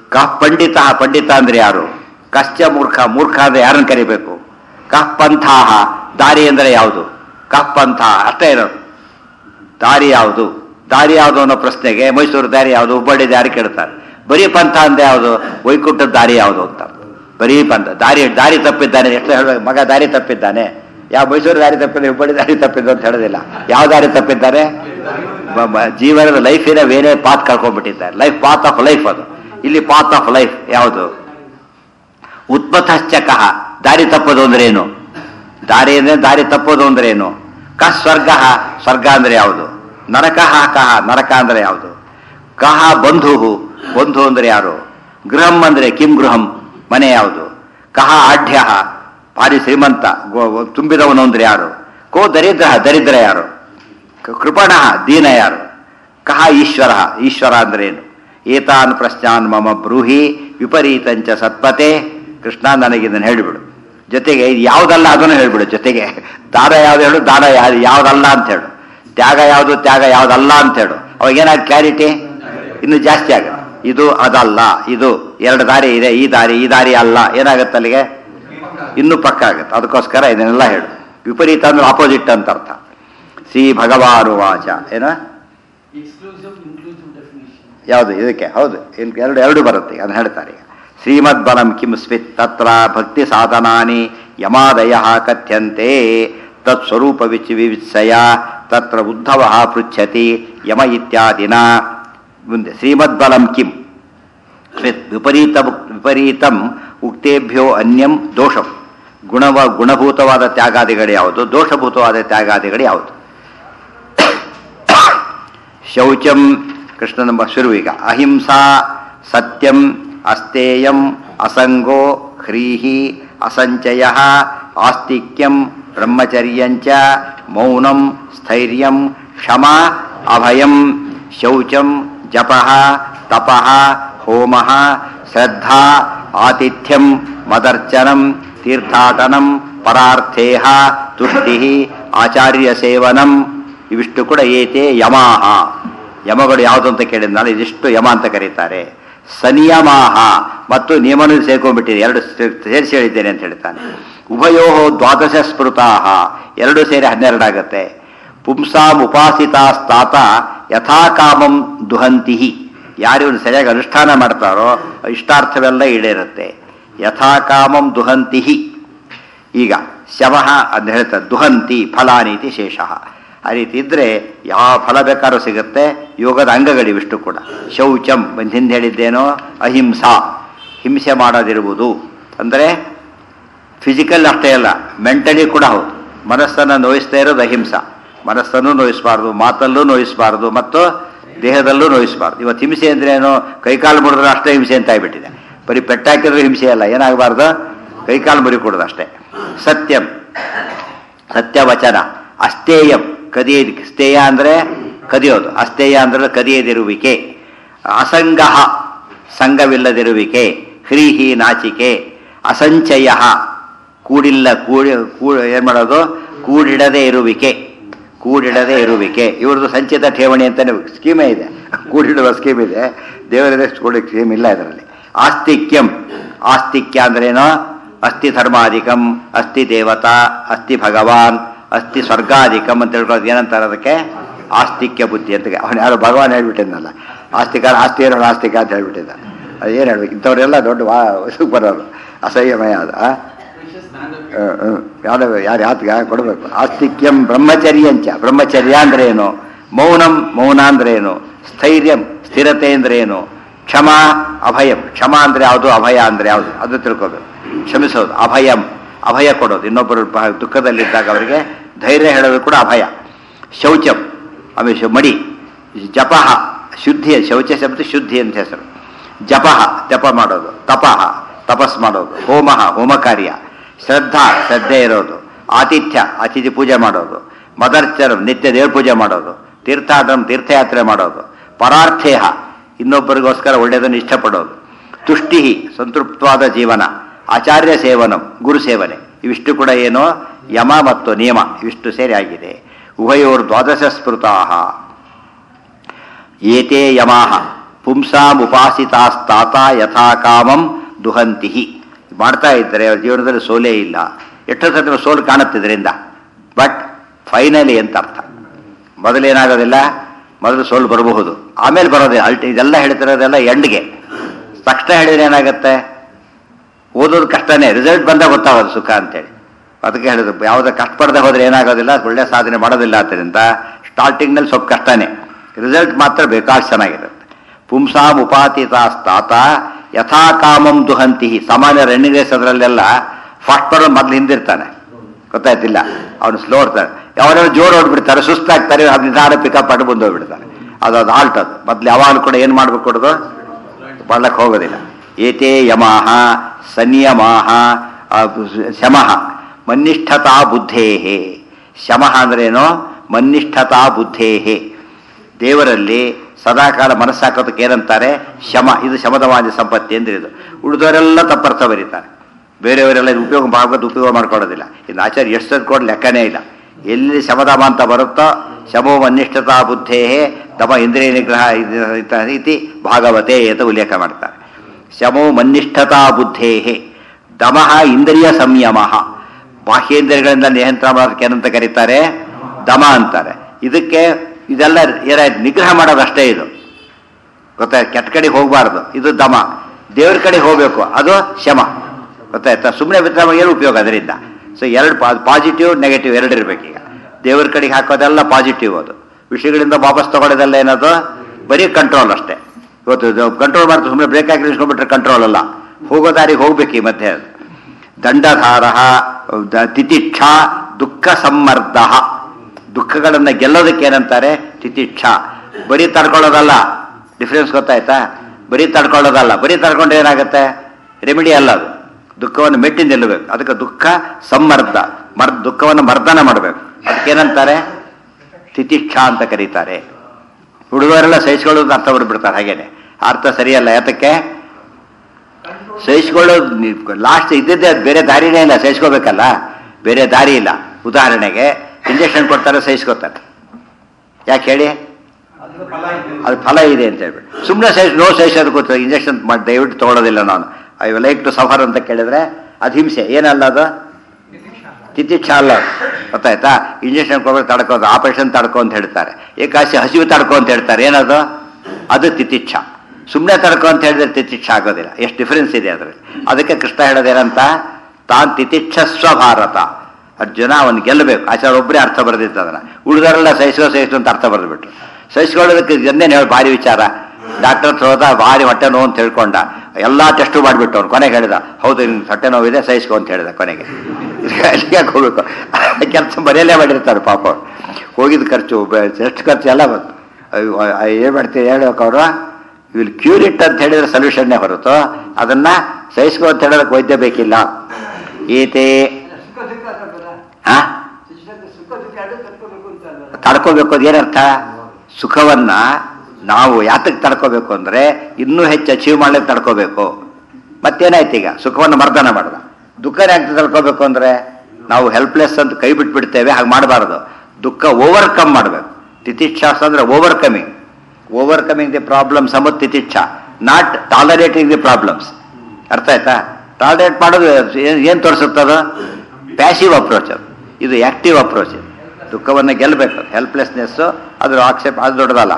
ಕಃ ಪಂಡಿತ ಪಂಡಿತ ಅಂದ್ರೆ ಯಾರು ಕಶ್ಚ ಮೂರ್ಖ ಮೂರ್ಖ ಅಂದ್ರೆ ಯಾರನ್ನ ಕರಿಬೇಕು ಕಃ ಪಂಥಾಹ ದಾರಿ ಅಂದ್ರೆ ಯಾವುದು ಕಃ ಪಂಥ ಅಷ್ಟೇ ಇರೋದು ದಾರಿ ಯಾವುದು ದಾರಿ ಯಾವುದು ಅನ್ನೋ ಪ್ರಶ್ನೆಗೆ ಮೈಸೂರು ದಾರಿ ಯಾವುದು ಹುಬ್ಬಳ್ಳಿ ದಾರಿ ಕೇಳ್ತಾರೆ ಬರೀ ಪಂಥ ಅಂದ್ರೆ ಯಾವುದು ವೈಕುಂಠದ ದಾರಿ ಯಾವುದು ಅಂತ ಬರೀ ಪಂಥ ದಾರಿ ದಾರಿ ತಪ್ಪಿದ್ದಾನೆ ಎಷ್ಟು ಹೇಳ್ಬೇಕು ಮಗ ದಾರಿ ತಪ್ಪಿದ್ದಾನೆ ಯಾವ ಮೈಸೂರು ದಾರಿ ತಪ್ಪಿಲ್ಲ ಹುಬ್ಬಳ್ಳಿ ದಾರಿ ತಪ್ಪಿದ್ದು ಅಂತ ಹೇಳೋದಿಲ್ಲ ಯಾವ ದಾರಿ ತಪ್ಪಿದ್ದಾರೆ ಬ- ಬ- ಜೀವನದ ಲೈಫಿನ ಬೇರೆ ಪಾತ್ ಕಳ್ಕೊಂಡ್ಬಿಟ್ಟಿದ್ದಾರೆ ಲೈಫ್ ಪಾತ್ ಆಫ್ ಲೈಫ್ ಅದು ಇಲ್ಲಿ ಪಾತ್ ಆಫ್ ಲೈಫ್ ಯಾವುದು ಉತ್ಪಥಶ್ಚಕಃ ದಾರಿ ತಪ್ಪೋದು ಅಂದ್ರೆ ಏನು ದಾರಿ ಅಂದ್ರೆ ದಾರಿ ತಪ್ಪೋದು ಅಂದ್ರೆ ಏನು ಕ ಸ್ವರ್ಗ ಸ್ವರ್ಗ ಅಂದ್ರೆ ಯಾವುದು ನರಕ ಕಹ ನರಕ ಅಂದ್ರೆ ಯಾವುದು ಕಹ ಬಂಧು ಬಂಧು ಅಂದ್ರೆ ಯಾರು ಗೃಹಂ ಅಂದ್ರೆ ಕಿಂ ಗೃಹಂ ಮನೆ ಯಾವುದು ಕಹ ಆಢ್ಯ ಭಾರಿ ಶ್ರೀಮಂತ ಗೋ- ತುಂಬಿದವನು ಅಂದ್ರೆ ಯಾರು ಕೋ ದರಿದ್ರ ದರಿದ್ರ ಯಾರು ಕ- ಕೃಪಣ ದೀನ ಯಾರು ಕಹ ಈಶ್ವರ ಈಶ್ವರ ಅಂದ್ರೆ ಏನು ಏತಾನ್ ಪ್ರಶ್ನಾನ್ ಮಮ ಬ್ರೂಹಿ ವಿಪರೀತಂಚ ಸತ್ಪತೆ ಕೃಷ್ಣ ನನಗೆ ಇದನ್ನು ಹೇಳಿಬಿಡು ಜೊತೆಗೆ ಇದು ಯಾವುದಲ್ಲ ಅದನ್ನು ಹೇಳ್ಬಿಡು ಜೊತೆಗೆ ದಾನ ಯಾವ್ದು ಹೇಳು ದಾನ ಯಾವ್ದು ಯಾವುದಲ್ಲ ಅಂತ ಹೇಳು ತ್ಯಾಗ ಯಾವುದು ತ್ಯಾಗ ಯಾವುದಲ್ಲ ಅಂತ ಹೇಳು ಅವಾಗ ಏನಾಗ ಕ್ಲಾರಿಟಿ ಇನ್ನು ಜಾಸ್ತಿ ಆಗುತ್ತೆ ಇದು ಅದಲ್ಲ ಇದು ಎರಡು ದಾರಿ ಇದೆ ಈ ದಾರಿ ಈ ದಾರಿ ಅಲ್ಲ ಏನಾಗುತ್ತೆ ಅಲ್ಲಿಗೆ ಇನ್ನೂ ಪಕ್ಕ ಆಗುತ್ತೆ ಅದಕ್ಕೋಸ್ಕರ ಇದನ್ನೆಲ್ಲ ಹೇಳು ವಿಪರೀತ ಅಂದ್ರೆ ಆಪೋಸಿಟ್ ಅಂತ ಅರ್ಥ ಶ್ರೀ ಭಗವಾನು ವಾಚ ಏನ exclusive inclusive definition ಯಾವುದು ಇದಕ್ಕೆ ಹೌದು ಇನ್ ಎರಡು ಎರಡು ಬರುತ್ತೆ ಅದನ್ನ ಹೇಳ್ತಾರೆ ಈಗ ಶ್ರೀಮದ್ ಬಲಂ ಕಿಂ ಸ್ಮಿತ್ ತತ್ರ ಭಕ್ತಿ ಸಾಧನಾನಿ ಯಮಾದಯ ಕಥ್ಯಂತೆ ತತ್ ಸ್ವರೂಪ ವಿಚ್ ವಿವಿತ್ಸಯ ತತ್ರ ಉದ್ಧವ ಪೃಚ್ಛತಿ ಯಮ ಇತ್ಯಾದಿನ ಮುಂದೆ ಶ್ರೀಮದ್ ಬಲಂ ಕಿಂ ಸ್ಮಿತ್ ವಿಪರೀತ ವಿಪರೀತಂ ಉಕ್ತೇಭ್ಯೋ ಅನ್ಯಂ ದೋಷಂ ಗುಣವ ಗುಣಭೂತವಾದ ತ್ಯಾಗಾದಿಗಳು ಯಾವುದು ದೋಷಭೂತವಾದ ತ್ಯಾಗಾದಿಗಳು ಯಾವುದು ಶೌಚಂ ಕೃಷ್ಣನ ಶುರುವೀಗ ಅಹಿಂಸಾ ಸತ್ಯಂ ಅಸ್ತೇಯಂ ಅಸಂಗೋ ಹ್ರೀಹಿ ಅಸಂಚಯ ಆಸ್ತಿಕ್ಯಂ ಬ್ರಹ್ಮಚರ್ಯಂಚ ಮೌನಂ ಸ್ಥೈರ್ಯಂ ಕ್ಷಮ ಅಭಯಂ ಶೌಚಂ ಜಪಃ ತಪಃ ಹೋಮಃ ಶ್ರದ್ಧಾ ಆತಿಥ್ಯಂ ಮದರ್ಚನಂ ತೀರ್ಥಾಟನಂ ಪರಾರ್ಥೇಹ ತುಷ್ಟಿ ಆಚಾರ್ಯ ಸೇವನಂ ಇವಿಷ್ಟು ಕೂಡ ಏತೆ ಯಮಾಹ ಯಮಗಳು ಯಾವುದು ಅಂತ ಕೇಳಿದ್ನಲ್ಲ ಇದಿಷ್ಟು ಯಮ ಅಂತ ಕರೀತಾರೆ ಸನಿಯಮಾಹ ಮತ್ತು ನಿಯಮನು ಸೇರ್ಕೊಂಡ್ಬಿಟ್ಟಿದೆ ಎರಡು ಸೇ- ಸೇರಿಸಿ ಹೇಳಿದ್ದೇನೆ ಅಂತ ಹೇಳ್ತಾನೆ ಉಭಯೋ ದ್ವಾದಶ ಸ್ಮೃತಾಹ ಎರಡು ಸೇರಿ ಹನ್ನೆರಡಾಗತ್ತೆ ಪುಂಸಾಂ ಉಪಾಸಿತಾಸ್ತಾತ ಯಥಾಕಾಮಂ ದುಹಂತಿಹಿ ಯಾರು ಇವ್ನು ಸರಿಯಾಗಿ ಅನುಷ್ಠಾನ ಮಾಡ್ತಾರೋ ಇಷ್ಟಾರ್ಥವೆಲ್ಲ ಈಡೇರುತ್ತೆ ಯಥಾಕಾಮಂ ದುಹಂತಿಹಿ ಈಗ ಶವಃ ಅಂತ ಹೇಳ್ತಾರೆ ದುಹಂತಿ ಫಲಾನೀತಿ ಶೇಷಃ ಆ ರೀತಿ ಇದ್ರೆ ಯಾವ ಫಲ ಬೇಕಾದ್ರೂ ಸಿಗುತ್ತೆ ಯೋಗದ ಅಂಗಗಳಿವಿಷ್ಟು ಕೂಡ ಶೌಚಂ ಬಂದ್ ಹಿಂದೆ ಹೇಳಿದ್ದೇನೋ ಅಹಿಂಸಾ ಹಿಂಸೆ ಮಾಡೋದಿರುವುದು ಅಂದರೆ ಫಿಸಿಕಲ್ ಅಷ್ಟೇ ಅಲ್ಲ ಮೆಂಟಲಿ ಕೂಡ ಹೌದು ಮನಸ್ಸನ್ನು ನೋಯಿಸ್ತಾ ಇರೋದು ಅಹಿಂಸಾ ಮನಸ್ಸನ್ನು ನೋಯಿಸಬಾರ್ದು ಮಾತಲ್ಲೂ ನೋಯಿಸಬಾರ್ದು ಮತ್ತು ದೇಹದಲ್ಲೂ ನೋಯಿಸಬಾರ್ದು ಇವತ್ತು ಹಿಂಸೆ ಅಂದ್ರೆ ಏನು ಕೈಕಾಲು ಮುರಿದ್ರೆ ಅಷ್ಟೇ ಹಿಂಸೆ ಅಂತ ಆಗ್ಬಿಟ್ಟಿದೆ ಬರೀ ಪೆಟ್ಟಾಕಿದ್ರೆ ಹಿಂಸೆ ಅಲ್ಲ ಏನಾಗಬಾರ್ದು ಕೈಕಾಲು ಮುರಿ ಕೊಡೋದು ಅಷ್ಟೇ ಸತ್ಯಂ ಸತ್ಯವಚನ ಅಸ್ತೇಯಂ ಕದಿಯ ಸ್ಥೇಯ ಅಂದ್ರೆ ಕದಿಯೋದು ಅಸ್ತೇಯ ಅಂದ್ರೆ ಕದಿಯದಿರುವಿಕೆ ಅಸಂಗ ಸಂಘವಿಲ್ಲದಿರುವಿಕೆ ಹ್ರೀಹಿ ನಾಚಿಕೆ ಅಸಂಚಯ ಕೂಡಿಲ್ಲ ಕೂಡಿ ಕೂ ಏನು ಮಾಡೋದು ಕೂಡಿಡದೆ ಇರುವಿಕೆ ಕೂಡಿಡದೆ ಇರುವಿಕೆ ಇವ್ರದ್ದು ಸಂಚಿತ ಠೇವಣಿ ಅಂತಾನೆ ಸ್ಕೀಮೇ ಇದೆ ಕೂಡಿಡುವ ಸ್ಕೀಮ್ ಇದೆ ದೇವರದೇ ಕೂಡಿ ಸ್ಕೀಮ್ ಇಲ್ಲ ಇದರಲ್ಲಿ ಆಸ್ತಿಕ್ಯಂ ಆಸ್ತಿಕ್ಯ ಅಂದ್ರೇನೋ ಅಸ್ಥಿ ಧರ್ಮಾಧಿಕಂ ಅಸ್ಥಿ ದೇವತಾ ಅಸ್ಥಿ ಭಗವಾನ್ ಅಸ್ಥಿ ಸ್ವರ್ಗಾಧಿಕಂ ಅಂತ ಹೇಳ್ಕೊಳ್ಳೋದು ಏನಂತಾರೆ ಅದಕ್ಕೆ ಆಸ್ತಿಕ್ಯ ಬುದ್ಧಿ ಅಂತ ಅವನು ಯಾರು ಭಗವಾನ್ ಹೇಳ್ಬಿಟ್ಟಿದ್ನಲ್ಲ ಆಸ್ತಿಕ ಆಸ್ತಿ ಇರೋಣ ಆಸ್ತಿಕ ಅಂತ ಹೇಳ್ಬಿಟ್ಟಿದ್ದ ಅದು ಏನು ಹೇಳ್ಬೇಕು ಇಂಥವ್ರೆಲ್ಲ ದೊಡ್ಡ ವಾ ಇದಕ್ಕೆ ಬರೋರು ಅಸಹ್ಯಮಯ ಅದು ಆ? precious standard ಹ್ಮ್, ಹ್ಮ್. ಯಾವ್ದು ಯಾರು ಯಾತ್ಗ ಕೊಡಬೇಕು ಆಸ್ತಿಕ್ಯಂ ಬ್ರಹ್ಮಚರ್ಯಂಚ ಬ್ರಹ್ಮಚರ್ಯ ಅಂದ್ರೆ ಏನು ಮೌನಂ ಮೌನ ಅಂದ್ರೆ ಏನು ಸ್ಥೈರ್ಯಂ ಸ್ಥಿರತೆ ಅಂದ್ರೆ ಏನು ಕ್ಷಮ ಅಭಯಂ ಕ್ಷಮ ಅಂದ್ರೆ ಯಾವುದು ಅಭಯ ಅಂದ್ರೆ ಯಾವುದು ಅದು ತಿಳ್ಕೋಬೇಕು ಕ್ಷಮಿಸೋದು ಅಭಯಂ ಅಭಯ ಕೊಡೋದು ಇನ್ನೊಬ್ಬರು ಬ- ದುಃಖದಲ್ಲಿದ್ದಾಗ ಅವರಿಗೆ ಧೈರ್ಯ ಹೇಳೋದು ಕೂಡ ಅಭಯ ಶೌಚಂ ಆಮೇಲೆ ಶು- ಮಡಿ ಜಪಃ ಶುದ್ಧಿ ಶೌಚ ಶಬ್ದ ಶುದ್ಧಿ ಅಂತ ಹೆಸರು ಜಪಃ ಜಪ ಮಾಡೋದು ತಪಃ ತಪಸ್ ಮಾಡೋದು ಹೋಮಃ ಹೋಮ ಕಾರ್ಯ ಶ್ರದ್ಧಾ ಶ್ರದ್ಧೆ ಇರೋದು ಆತಿಥ್ಯ ಅತಿಥಿ ಪೂಜೆ ಮಾಡೋದು ಮದರ್ಚನಂ ನಿತ್ಯ ದೇವ್ರ ಪೂಜೆ ಮಾಡೋದು ತೀರ್ಥಾಟನಂ ತೀರ್ಥಯಾತ್ರೆ ಮಾಡೋದು ಪರಾರ್ಥೇಹ ಇನ್ನೊಬ್ಬರಿಗೋಸ್ಕರ ಒಳ್ಳೆಯದನ್ನು ಇಷ್ಟಪಡೋದು ತುಷ್ಟಿ ಸಂತೃಪ್ತವಾದ ಜೀವನ ಆಚಾರ್ಯ ಸೇವನಂ ಗುರು ಸೇವನೆ ಇವಿಷ್ಟು ಕೂಡ ಏನು ಯಮ ಮತ್ತು ನಿಯಮ ಇವಿಷ್ಟು ಸೇರಿ ಆಗಿದೆ ಉಭಯೋರ್ ದ್ವಾದಶ ಸ್ಮೃತಾ ಏತೇ ಯಮಾಹ ಪುಂಸಾಂ ಉಪಾಸಿತಾಸ್ತಾತ ಯಥಾ ಕಾಮಂ ದುಹಂತಿ ಮಾಡ್ತಾ ಇದ್ದರೆ ಅವ್ರ ಜೀವನದಲ್ಲಿ ಸೋಲೇ ಇಲ್ಲ ಎಷ್ಟೋ ಸತಿ ಸೋಲು ಕಾಣುತ್ತೆ ಇದರಿಂದ ಬಟ್ ಫೈನಲಿ ಅಂತ ಅರ್ಥ ಮೊದಲೇನಾಗೋದಿಲ್ಲ ಮೊದಲು ಸೋಲು ಬರಬಹುದು ಆಮೇಲೆ ಬರೋದೇ ಅಲ್ಟಿ ಇದೆಲ್ಲ ಹೇಳ್ತಿರೋದೆಲ್ಲ ಎಂಡ್ಗೆ ತಕ್ಷಣ ಹೇಳಿದ್ರೆ ಏನಾಗುತ್ತೆ ಓದೋದು ಕಷ್ಟನೇ ರಿಸಲ್ಟ್ ಬಂದಾಗ ಗೊತ್ತಾಗೋದು ಸುಖ ಅಂತೇಳಿ ಅದಕ್ಕೆ ಹೇಳಿದ್ರು ಯಾವುದೇ ಕಷ್ಟಪಡದೆ ಹೋದ್ರೆ ಏನಾಗೋದಿಲ್ಲ ಒಳ್ಳೆ ಸಾಧನೆ ಮಾಡೋದಿಲ್ಲ ಆದ್ದರಿಂದ ಸ್ಟಾರ್ಟಿಂಗ್ನಲ್ಲಿ ಸ್ವಲ್ಪ ಕಷ್ಟನೇ ರಿಸಲ್ಟ್ ಮಾತ್ರ ಬೇಕಾಷ್ಟು ಚೆನ್ನಾಗಿರುತ್ತೆ ಪುಂಸಾಂ ಉಪಾತಿತಾಸ್ತಾತ ಯಥಾ ಕಾಮಂ ದುಹಂತಿ ಸಾಮಾನ್ಯ ರನ್ನಿಂಗ್ ರೇಸ್ ಅದರಲ್ಲೆಲ್ಲ ಫಸ್ಟ್ ಬರೋ ಮೊದಲು ಹಿಂದಿರ್ತಾನೆ ಗೊತ್ತಾಯ್ತಿಲ್ಲ ಅವನು ಸ್ಲೋ ಓಡ್ತಾನೆ ಯಾವಾಗ ಜೋರು ಓಡ್ಬಿಡ್ತಾರೆ ಸುಸ್ತಾಗ್ತಾರೆ ಅದು ನಿಧಾನ ಪಿಕಪ್ ಮಾಡಿ ಮುಂದೆ ಹೋಗ್ಬಿಡ್ತಾನೆ ಅದು ಅದು ಹಾಲ್ಟ್ ಅದು ಮೊದ್ಲು ಯಾವಾಗಲೂ ಕೂಡ ಏನು ಮಾಡ್ಬೇಕು ಕೊಡೋದು ಮಾಡಕ್ಕೆ ಹೋಗೋದಿಲ್ಲ ಏತೇ ಯಮಾಹ ಸಂಯಮಾಹ ಆ, ಶಮಃ ಮನ್ನಿಷ್ಠತಾ ಬುದ್ಧೇಹೇ ಶಮಃ ಅಂದ್ರೇನು ಮನ್ನಿಷ್ಠತಾ ಬುದ್ಧೇಹೇ ದೇವರಲ್ಲಿ ಸದಾಕಾಲ ಮನಸ್ಸಾಕೋದಕ್ಕೆ ಏನಂತಾರೆ ಶಮ ಇದು ಶಮದವಾದ ಸಂಪತ್ತಿ ಅಂದ್ರೆ ಇದು ಉಳಿದವರೆಲ್ಲ ತಪ್ಪರ್ಥ ಬರೀತಾರೆ ಬೇರೆಯವರೆಲ್ಲ ಇದು ಉಪಯೋಗ ಭಾಗವತ ಉಪಯೋಗ ಮಾಡ್ಕೊಳ್ಳೋದಿಲ್ಲ ಇನ್ನು ಆಚಾರ್ಯ ಎಷ್ಟು ಸತಿ ಕೊಡ್ ಲೆಕ್ಕನೇ ಇಲ್ಲ ಎಲ್ಲಿ ಶಮದಮ ಅಂತ ಬರುತ್ತೋ ಶಮೋ ಅನಿಷ್ಠತಾ ಬುದ್ಧೇ ತಮ ಇಂದ್ರಿಯ ನಿಗ್ರಹ ಇದು- ಇತ- ಇತಿ ಭಾಗವತೆ ಅಂತ ಉಲ್ಲೇಖ ಮಾಡ್ತಾರೆ ಶಮೋ ಮನ್ನಿಷ್ಠತಾ ಬುದ್ಧೇ ದಮಃ ಇಂದ್ರಿಯ ಸಂಯಮ ಬಾಹ್ಯೇಂದ್ರಿಯಗಳಿಂದ ನಿಯಂತ್ರಣ ಮಾಡೋದಕ್ಕೆ ಏನಂತ ಕರೀತಾರೆ ದಮ ಅಂತಾರೆ ಇದಕ್ಕೆ ಇದೆಲ್ಲ ಏನಾಯ್ತು ನಿಗ್ರಹ ಮಾಡೋದಷ್ಟೇ ಇದು ಗೊತ್ತಾಯ್ತು ಕೆಟ್ಟ ಕಡೆಗೆ ಹೋಗಬಾರ್ದು ಇದು ದಮ ದೇವ್ರ ಕಡೆ ಹೋಗಬೇಕು ಅದು ಶಮ ಗೊತ್ತಾಯ್ತಾ ಸುಮ್ಮನೆ ಬಿಟ್ಟರೆ ಏನು ಉಪಯೋಗ ಅದರಿಂದ ಸೊ ಎರಡು ಪಾಸಿಟಿವ್ ನೆಗೆಟಿವ್ ಎರಡು ಇರಬೇಕೀಗ ದೇವ್ರ ಕಡೆಗೆ ಹಾಕೋದೆಲ್ಲ ಪಾಸಿಟಿವ್ ಅದು ವಿಷಯಗಳಿಂದ ವಾಪಸ್ ತಗೊಳ್ಳೋದೆಲ್ಲ ಏನದು ಬರೀ ಕಂಟ್ರೋಲ್ ಅಷ್ಟೇ ಇವತ್ತು ಕಂಟ್ರೋಲ್ ಮಾಡ್ತು ಸುಮ್ಮನೆ ಬ್ರೇಕ್ ಹಾಕಿ ನಿಲ್ಸ್ಕೊಂಡ್ಬಿಟ್ರೆ ಕಂಟ್ರೋಲ್ ಅಲ್ಲ ಹೋಗೋ ದಾರಿಗೆ ಹೋಗ್ಬೇಕು ಈ ಮಧ್ಯೆ ಅದು ದಂಡಧಾರ ದ- ತಿತಿಕ್ಷ ದುಃಖ ಸಮ್ಮರ್ದ ದುಃಖಗಳನ್ನು ಗೆಲ್ಲೋದಕ್ಕೆ ಏನಂತಾರೆ ತಿತಿಕ್ಷ ಬರೀ ತಡ್ಕೊಳ್ಳೋದಲ್ಲ ಡಿಫ್ರೆನ್ಸ್ ಗೊತ್ತಾಯ್ತಾ ಬರೀ ತಡ್ಕೊಳ್ಳೋದಲ್ಲ ಬರೀ ತಡ್ಕೊಂಡ್ರೆ ಏನಾಗುತ್ತೆ ರೆಮಿಡಿ ಅಲ್ಲ ಅದು ದುಃಖವನ್ನು ಮೆಟ್ಟಿ ನಿಲ್ಲಬೇಕು ಅದಕ್ಕೆ ದುಃಖ ಸಮ್ಮರ್ದ ಮರ್ ದುಃಖವನ್ನು ಮರ್ದನ ಮಾಡಬೇಕು ಅದಕ್ಕೇನಂತಾರೆ ತಿತಿಕ್ಷ ಅಂತ ಕರೀತಾರೆ ಹುಡುಗರೆಲ್ಲ ಸಹಿಸ್ಕೊಳ್ಳೋದು ಅರ್ಥ ಬಿಡ್ಬಿಡ್ತಾರೆ ಹಾಗೇನೆ ಅರ್ಥ ಸರಿಯಲ್ಲ ಯಾತಕ್ಕೆ ಸಹಿಸ್ಕೊಳ್ಳೋದು ಲಾಸ್ಟ್ ಇದ್ದಿದ್ದೇ ಅದು ಬೇರೆ ದಾರಿನೇ ಇಲ್ಲ ಸಹಿಸ್ಕೋಬೇಕಲ್ಲ ಬೇರೆ ದಾರಿ ಇಲ್ಲ ಉದಾಹರಣೆಗೆ ಇಂಜೆಕ್ಷನ್ ಕೊಡ್ತಾರೆ ಸಹಿಸ್ಕೋತಾರೆ ಯಾಕೆ ಹೇಳಿ ಅದು ಫಲ ಇದೆ ಅದು ಫಲ ಇದೆ ಅಂತ ಹೇಳ್ಬಿಟ್ಟು ಸುಮ್ಮನೆ ಸಹಿಸ್ ನೋ ಸಹಿಸೋದು ಗೊತ್ತು ಇಂಜೆಕ್ಷನ್ ಮಾಡಿ ದಯವಿಟ್ಟು ತೊಗೊಳೋದಿಲ್ಲ ನಾನು ಐ ಲೈಕ್ ಟು ಸಫರ್ ಅಂತ ಕೇಳಿದ್ರೆ ಅದು ಹಿಂಸೆ ಏನಲ್ಲ ಅದು ತಿತಿಕ್ಷ ಅಲ್ಲ ಅದು. ಗೊತ್ತಾಯ್ತಾ ಇಂಜೆಕ್ಷನ್ ಕೊಡೋದು ತಡ್ಕೋದು ಆಪರೇಷನ್ ತಡ್ಕೊ ಅಂತ ಹೇಳ್ತಾರೆ ಏಕಾಸಿ ಹಸಿವು ತಡ್ಕೊ ಅಂತ ಹೇಳ್ತಾರೆ ಏನದು ಅದು ತಿತಿಕ್ಷ ಸುಮ್ಮನೆ ತಡ್ಕೊ ಅಂತ ಹೇಳಿದ್ರೆ ತಿತಿಕ್ಷ ಆಗೋದಿಲ್ಲ ಎಷ್ಟು ಡಿಫರೆನ್ಸ್ ಇದೆ ಅದರಲ್ಲಿ ಅದಕ್ಕೆ ಕೃಷ್ಣ ಹೇಳೋದೇನಂತ ತಾನ್ ತಿತಿಕ್ಷಸ್ವ ಭಾರತ ಅರ್ಜುನ ಅವನು ಗೆಲ್ಲಬೇಕು ಆಚಾರ್ಯ ಒಬ್ಬರೇ ಅರ್ಥ ಬರೆದಿತ್ತು ಅದನ್ನ ಉಳಿದವರೆಲ್ಲ ಸಹಿಸೋ ಸಹಿಸು ಅಂತ ಅರ್ಥ ಬರೆದ್ಬಿಟ್ರು ಸಹಿಸ್ಕೊಳ್ಳೋದಕ್ಕೆ ಎಂದೇನು ಹೇಳಿ ಭಾರಿ ವಿಚಾರ ಡಾಕ್ಟರ್ ಹತ್ರ ಹೋದ ಭಾರಿ ಹೊಟ್ಟೆ ನೋವು ಅಂತ ಹೇಳ್ಕೊಂಡ ಎಲ್ಲ ಟೆಸ್ಟು ಮಾಡಿಬಿಟ್ಟು ಅವ್ನು ಕೊನೆಗೆ ಹೇಳಿದ ಹೌದು ನಿನ್ ಹೊಟ್ಟೆ ನೋವಿದೆ ಸಹಿಸ್ಕೊ ಅಂತ ಹೇಳಿದ ಕೊನೆಗೆ ಅಲ್ಲಿಗೆ ಹೋಗ್ಬೇಕು ಕೆಲಸ ಮರೆಯಲ್ಲೇ ಮಾಡಿರ್ತಾರೆ ಪಾಪ ಅವ್ರು ಹೋಗಿದ ಖರ್ಚು ಬೆ- ಎಷ್ಟು ಖರ್ಚು ಎಲ್ಲ ಬಂತು ಏನು ಮಾಡ್ತೀರಿ ಹೇಳ್ಬೇಕು ಅವರು ವಿಲ್ ಕ್ಯೂರ್ ಇಟ್ ಅಂತ ಹೇಳಿದ್ರೆ ಸೊಲ್ಯೂಷನ್ನೇ ಹೊರತು ಅದನ್ನ ಸಹಿಸ್ಕೊ ಅಂತ ಹೇಳೋದಕ್ಕೆ ವೈದ್ಯ ಬೇಕಿಲ್ಲ ಈತೆ ಸುಖ ದುಃಖ ತಪ್ಪದ ಹಾ ಸುಖ ದುಃಖ ಎರಡು ತಡ್ಕೋಬೇಕು ಅಂತ ಅಲ್ವಾ ತಡ್ಕೋಬೇಕು ಅದು ಏನರ್ಥ ಸುಖವನ್ನ ನಾವು ಯಾತಕ್ಕೆ ತಡ್ಕೋಬೇಕು ಅಂದ್ರೆ ಇನ್ನೂ ಹೆಚ್ಚು ಅಚೀವ್ ಮಾಡ್ಲಿಕ್ಕೆ ತಡ್ಕೋಬೇಕು ಮತ್ತೇನಾಯ್ತು ಈಗ ಸುಖವನ್ನು ಮರ್ದನ ಮಾಡ್ದ ದುಃಖನ ಯಾಕೆ ತಡ್ಕೋಬೇಕು ಅಂದ್ರೆ ನಾವು ಹೆಲ್ಪ್ಲೆಸ್ ಅಂತ ಕೈ ಬಿಟ್ಬಿಡ್ತೇವೆ ಹಾಗೆ ಮಾಡಬಾರ್ದು ದುಃಖ ಓವರ್ಕಮ್ ಮಾಡಬೇಕು ತಿತಿಕ್ಷಾಸ ಅಂದ್ರೆ ಓವರ್ಕಮಿಂಗ್ ಓವರ್ಕಮಿಂಗ್ ದಿ ಪ್ರಾಬ್ಲಮ್ಸ್ ಅಮ್ಮ ತಿತಿಕ್ಷ ನಾಟ್ ಟಾಲರೇಟಿಂಗ್ ದಿ ಪ್ರಾಬ್ಲಮ್ಸ್ ಅರ್ಥ ಆಯ್ತಾ ಟಾಲರೇಟ್ ಮಾಡೋದು ಏನ್- ಏನ್ ತೋರಿಸುತ್ತದ ಪ್ಯಾಸಿವ್ ಅಪ್ರೋಚ್ ಅದು ಇದು ಆಕ್ಟಿವ್ ಅಪ್ರೋಚ್ ಇದು ದುಃಖವನ್ನು ಗೆಲ್ಲಬೇಕು ಹೆಲ್ಪ್ಲೆಸ್ನೆಸ್ ಅದ್ರ ಆಕ್ಷೇಪ ಅದು ದೊಡ್ಡದಲ್ಲ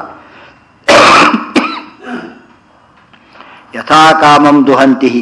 ಯಥಾ ಕಾಮಂ ದುಹಂತಿ